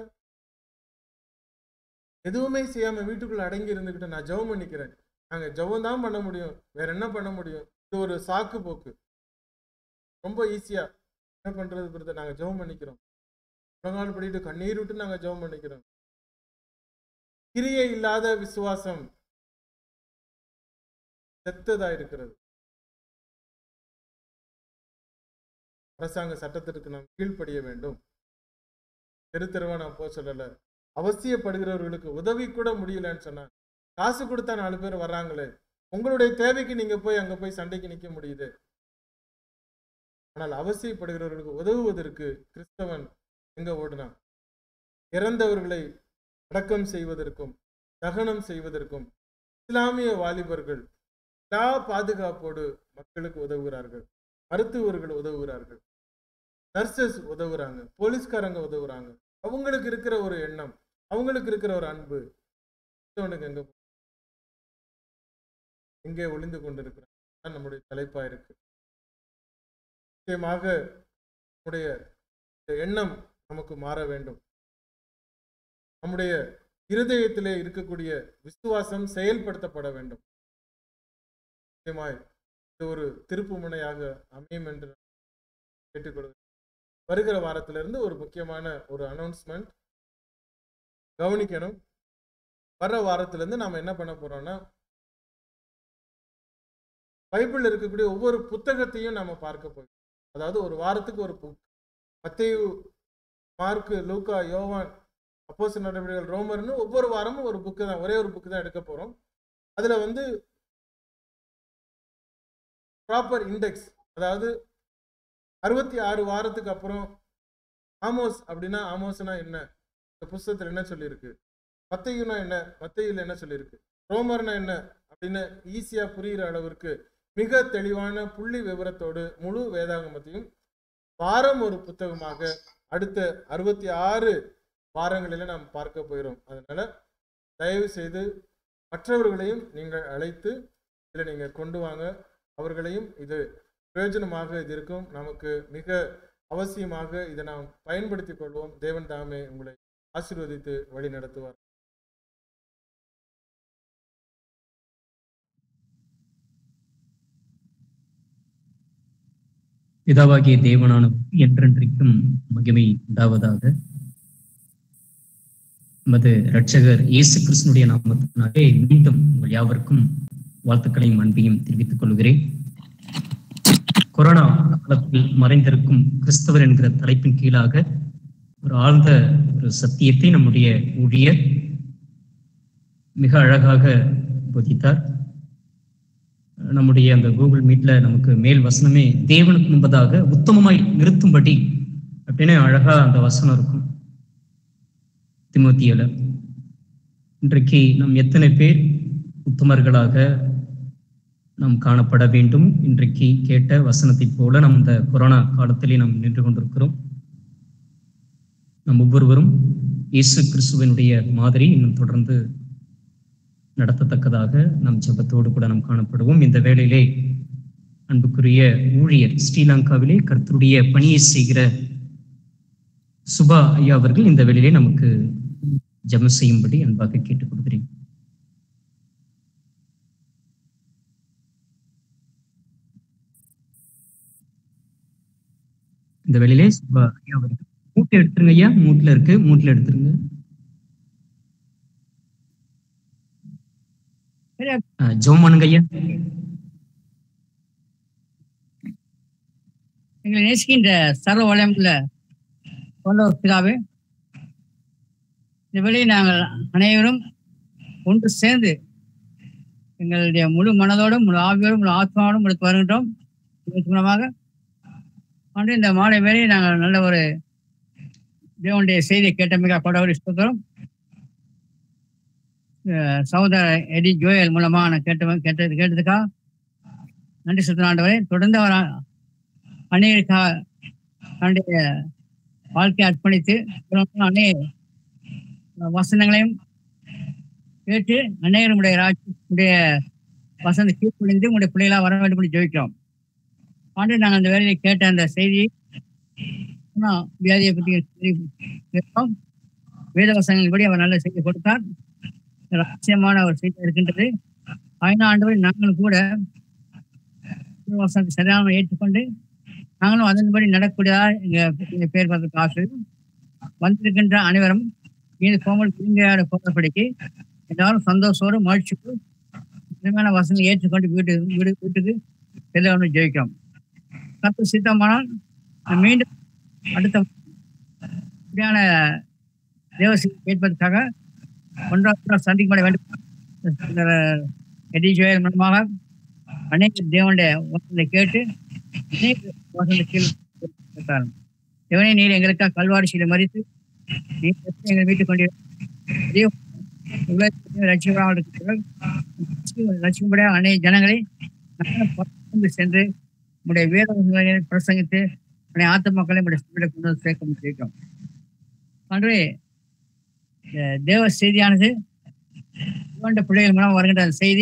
எதுவுமே செய்யாம வீட்டுக்குள்ள அடங்கி இருந்துகிட்டு நான் ஜெபம் பண்ணிக்கிறேன் நாங்க ஜெபம் தான் பண்ண முடியும் வேற என்ன பண்ண முடியும் இது ஒரு சாக்கு போக்கு ரொம்ப ஈஸியா என்ன பண்றது பிரதர் நாங்க ஜெபம் பண்ணிக்கிறோம் முழங்கால் படிட்டு கண்ணீர் விட்டு நாங்க ஜெபம் பண்ணிக்கிறோம் கிரியை இல்லாத விசுவாசம் செத்ததா இருக்கிறது அரசாங்க சட்டத்திற்கு நாம் கீழ்ப்படிய வேண்டும் தெரு தெருவா நான் போக சொல்லல அவசியப்படுகிறவர்களுக்கு உதவி கூட முடியலன்னு சொன்னா காசு கொடுத்தா நாலு பேர் வர்றாங்களே உங்களுடைய தேவைக்கு நீங்க போய் அங்க போய் சண்டைக்கு நிக்க முடியுது ஆனால் அவசியப்படுகிறவர்களுக்கு உதவுவதற்கு கிறிஸ்தவன் எங்க ஓடுனான் இறந்தவர்களை அடக்கம் செய்வதற்கும் தகனம் செய்வதற்கும் இஸ்லாமிய வாலிபர்கள் எல்லா பாதுகாப்போடு மக்களுக்கு உதவுகிறார்கள் மருத்துவர்கள் உதவுகிறார்கள் நர்சஸ் உதவுறாங்க போலீஸ்காரங்க உதவுறாங்க அவங்களுக்கு இருக்கிற ஒரு எண்ணம் அவங்களுக்கு இருக்கிற ஒரு அன்பு கிறிஸ்தவனுக்கு எங்க எங்கே ஒளிந்து கொண்டிருக்கிறான் நம்முடைய தலைப்பா இருக்கு நிச்சயமாக நம்முடைய இந்த எண்ணம் நமக்கு மாற வேண்டும் நம்முடைய இருதயத்திலே இருக்கக்கூடிய விசுவாசம் செயல்படுத்தப்பட வேண்டும் நிச்சயமாய் இது ஒரு திருப்பு முனையாக அமையும் என்று கேட்டுக்கொள்கிறேன் வருகிற வாரத்திலிருந்து ஒரு முக்கியமான ஒரு அனௌன்ஸ்மெண்ட் கவனிக்கணும் வர்ற வாரத்திலிருந்து நாம என்ன பண்ண போறோம்னா பைபிள் இருக்கக்கூடிய ஒவ்வொரு புத்தகத்தையும் நாம பார்க்க போகிறோம் அதாவது ஒரு வாரத்துக்கு ஒரு புக் மத்தேயு மார்க்கு லூக்கா யோவான் அப்போஸ் நடவடிக்கைகள் ரோமர்னு ஒவ்வொரு வாரமும் ஒரு புக்கு தான் ஒரே ஒரு புக்கு தான் எடுக்க போறோம் அதுல வந்து ப்ராப்பர் இண்டெக்ஸ் அதாவது அறுபத்தி ஆறு வாரத்துக்கு அப்புறம் ஆமோஸ் அப்படின்னா ஆமோஸ்னா என்ன இந்த புஸ்தகத்தில் என்ன சொல்லியிருக்கு மத்தையுனா என்ன மத்தையில் என்ன சொல்லியிருக்கு ரோமர்னா என்ன அப்படின்னு ஈஸியா புரிகிற அளவிற்கு மிக தெளிவான புள்ளி விவரத்தோடு முழு வேதாகமத்தையும் வாரம் ஒரு புத்தகமாக அடுத்த அறுபத்தி ஆறு வாரங்களில நாம் பார்க்க போகிறோம் அதனால தயவு செய்து மற்றவர்களையும் நீங்கள் அழைத்து இதில் நீங்கள் கொண்டு வாங்க அவர்களையும் இது பிரயோஜனமாக இது இருக்கும் நமக்கு மிக அவசியமாக இதை நாம் பயன்படுத்திக் கொள்வோம் தேவன் தாமே உங்களை ஆசீர்வதித்து வழி நடத்துவார் பிதாவாகிய தேவனான என்றென்றைக்கும் மகிமை உண்டாவதாக நமது இரட்சகர் இயேசு கிறிஸ்தனுடைய நாமத்தினாலே மீண்டும் உங்கள் யாவருக்கும் வாழ்த்துக்களையும் அன்பையும் தெரிவித்துக் கொள்கிறேன் கொரோனா காலத்தில் மறைந்திருக்கும் கிறிஸ்தவர் என்கிற தலைப்பின் கீழாக ஒரு ஆழ்ந்த ஒரு சத்தியத்தை நம்முடைய ஊழியர் மிக அழகாக போதித்தார் நம்முடைய அந்த கூகுள் மீட்ல நமக்கு மேல் வசனமே தேவனுக்கு முன்பதாக உத்தமமாய் நிறுத்தும்படி அப்படின்னு அழகா அந்த வசனம் இருக்கும் திமுத்தியில இன்றைக்கு நாம் எத்தனை பேர் உத்தமர்களாக நாம் காணப்பட வேண்டும் இன்றைக்கு கேட்ட வசனத்தை போல நம் இந்த கொரோனா காலத்திலே நாம் நின்று கொண்டிருக்கிறோம் நம் ஒவ்வொருவரும் இயேசு கிறிஸ்துவனுடைய மாதிரி இன்னும் தொடர்ந்து நடத்தத்தக்கதாக நம் ஜெபத்தோடு கூட நாம் காணப்படுவோம் இந்த வேளையிலே அன்புக்குரிய ஊழியர் ஸ்ரீலங்காவிலே கர்த்தருடைய பணியை செய்கிற சுபா ஐயா அவர்கள் இந்த வேளையிலே நமக்கு ஜெபம் செய்யும்படி அன்பாக கேட்டுக் கொடுக்கிறேன் இந்த வேளையிலே சுபா ஐயா அவர்கள் மூட்டை எடுத்துருங்க ஐயா மூட்டில் இருக்கு மூட்டில் எடுத்துருங்க அஹ், ஜெபம் பண்ணுங்க ஐயா எங்களை நேசிக்கின்ற சர்வ வளமுள்ள கொண்ட பிதாவே இந்த வழியை நாங்கள் அனைவரும் ஒன்று சேர்ந்து எங்களுடைய முழு மனதோடும் முழு ஆவியோடும் முழு ஆத்மாவோடும் உங்களுக்கு வருகின்றோம் இதற்கு மூலமாக ஆண்டு இந்த மாலை வேலையை நாங்கள் நல்ல ஒரு தேவனுடைய செய்தியை கேட்டமைக்காக கொடவரி ஸ்தோத்திரம் அஹ் சகோதரர் எடி ஜோயல் மூலமா நான் கேட்ட கேட்டது கேட்டதுக்காக நன்றி சுத்தன ஆண்டவரே தொடர்ந்து அவர் அநேகருக்காக தன்னுடைய வாழ்க்கையை அர்ப்பணித்து அநேக வசனங்களையும் கேட்டு அநேகருடைய ராஜ்ய வசந்த கீழ்ப்படிந்து உங்களுடைய பிள்ளைகளா வர வேண்டும் என்று ஜெயிக்கிறோம் ஆண்டு நாங்கள் அந்த வேலையை கேட்ட அந்த செய்தி வியாதியை பற்றி செய்தி கேட்டோம் வேத வசனங்களின்படி அவர் நல்ல செய்தி கொடுத்தார் ரகசியமான ஒரு செய்தி இருக்கின்றது ஐநா ஆண்டு வரை நாங்களும் கூட வசனத்தை சரியான ஏற்றுக்கொண்டு நாங்களும் அதன்படி நடக்கூடியதா எங்க எங்க பேர் பார்த்து ஆசை வந்திருக்கின்ற அனைவரும் இது கோமல் திரும்பியாட போகிறபடிக்கு எல்லாரும் சந்தோஷத்தோடு மகிழ்ச்சிக்கு இனிமையான வசனம் ஏற்றுக்கொண்டு வீட்டு வீடு வீட்டுக்கு செல்ல வந்து ஜெயிக்கிறோம் கத்து சித்தமானால் நான் மீண்டும் அடுத்த இப்படியான தேவசி கேட்பதற்காக ஒன்றாக சந்திக்கப்பட வேண்டும் எடி ஜோயல் மூலமாக அநேக தேவனுடைய வசனத்தை கேட்டு அநேக வசனத்தை கீழ் கேட்டார்கள். தேவனே நீர் எங்களுக்காக கல்வாரி சீலை மறித்து நீர் எப்படி எங்கள் வீட்டுக்கு கொண்டு லட்சியப்படியாக அநேக ஜனங்களை நாங்கள் பறந்து சென்று உடைய வேத வசனங்களை பிரசங்கித்து உடைய ஆத்த மக்களை உடைய சொல்லிட கொண்டு வந்து சேர்க்க முடியும் அன்றே அஹ் தேவ செய்தியானது தேவனுடைய பிள்ளைகள் மூலம் வருகின்ற அந்த செய்தி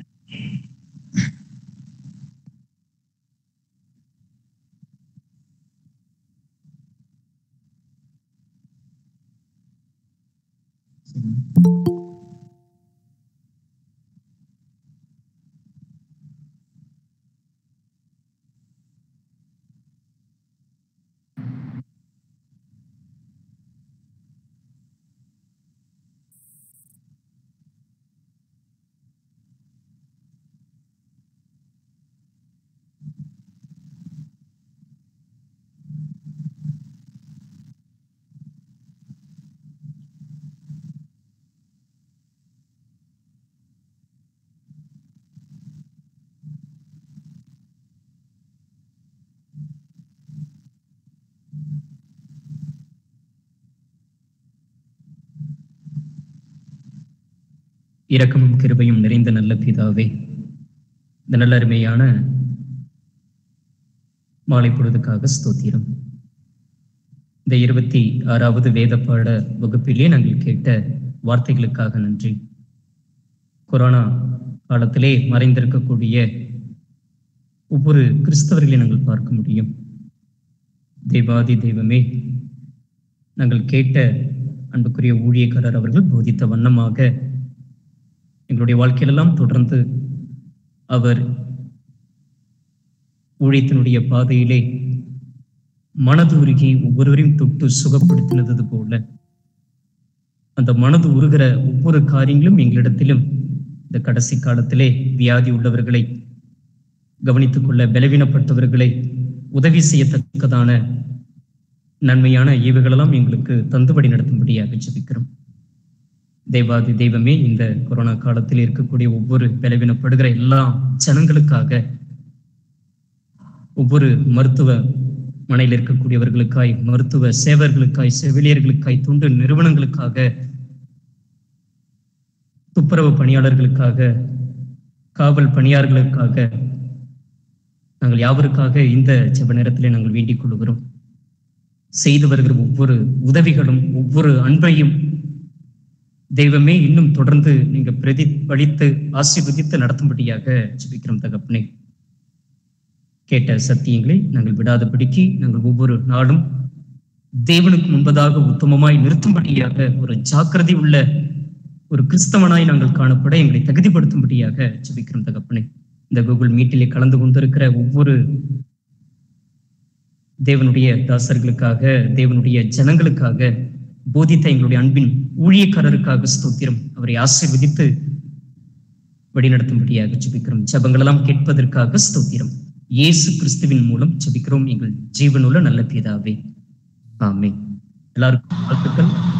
இரக்கமும் கிருபையும் நிறைந்த நல்ல பிதாவே இந்த நல்ல அருமையான மாலை பொழுதுக்காக ஸ்தோத்திரம் இந்த இருபத்தி ஆறாவது வேத பாட வகுப்பிலே நாங்கள் கேட்ட வார்த்தைகளுக்காக நன்றி கொரோனா காலத்திலே மறைந்திருக்கக்கூடிய ஒவ்வொரு கிறிஸ்தவர்களை நாங்கள் பார்க்க முடியும் தேவாதி தெய்வமே நாங்கள் கேட்ட அன்புக்குரிய ஊழியக்காரர் அவர்கள் போதித்த வண்ணமாக எங்களுடைய வாழ்க்கையிலெல்லாம் தொடர்ந்து அவர் ஊழியத்தினுடைய பாதையிலே மனது உருகி ஒவ்வொருவரையும் தொட்டு சுகப்படுத்தினது போல அந்த மனது உருகிற ஒவ்வொரு காரியங்களும் எங்களிடத்திலும் இந்த கடைசி காலத்திலே வியாதி உள்ளவர்களை கவனித்துக் கொள்ள பலவீனப்பட்டவர்களை உதவி செய்யத்தக்கதான நன்மையான ஈவுகளெல்லாம் எங்களுக்கு தந்துபடி நடத்தும்படியாக ஜெபிக்கிறோம் தெய்வாதி தெய்வமே இந்த கொரோனா காலத்தில் இருக்கக்கூடிய ஒவ்வொரு பலவீனப்படுகிற எல்லா ஜனங்களுக்காக ஒவ்வொரு மருத்துவ மனையில் இருக்கக்கூடியவர்களுக்காய் மருத்துவ சேவர்களுக்காய் செவிலியர்களுக்காய் தொண்டு நிறுவனங்களுக்காக துப்புரவு பணியாளர்களுக்காக காவல் பணியாளர்களுக்காக நாங்கள் யாவருக்காக இந்த ஜெப நேரத்திலே நாங்கள் வேண்டிக் கொள்கிறோம் செய்து வருகிற ஒவ்வொரு உதவிகளும் ஒவ்வொரு அன்பையும் தெய்வமே இன்னும் தொடர்ந்து நீங்க பிரதிபலித்து ஆசீர்வதித்து நடத்தும்படியாக ஜெபிக்கிறோம் தகப்பனே கேட்ட சத்தியங்களை நாங்கள் விடாதபடிக்கு நாங்கள் ஒவ்வொரு நாளும் தேவனுக்கு முன்பதாக உத்தமமாய் நிறுத்தும்படியாக ஒரு ஜாக்கிரதை உள்ள ஒரு கிறிஸ்தவனாய் நாங்கள் காணப்பட எங்களை தகுதிப்படுத்தும்படியாக ஜெபிக்கிறோம் தகப்பனே இந்த கூகுள் மீட்டிலே கலந்து கொண்டிருக்கிற ஒவ்வொரு தேவனுடைய தாசர்களுக்காக தேவனுடைய ஜனங்களுக்காக போதித்த எங்களுடைய அன்பின் ஊழியக்காரருக்காக ஸ்தோத்திரம் அவரை ஆசீர்வதித்து வழிநடத்தும்படியாக ஜெபிக்கிறோம் ஜெபங்களெல்லாம் கேட்பதற்காக ஸ்தோத்திரம் இயேசு கிறிஸ்துவின் மூலம் ஜெபிக்கிறோம் எங்கள் ஜீவனுள்ள நல்ல பிதாவே ஆமென் எல்லாருக்கும் வாழ்த்துக்கள்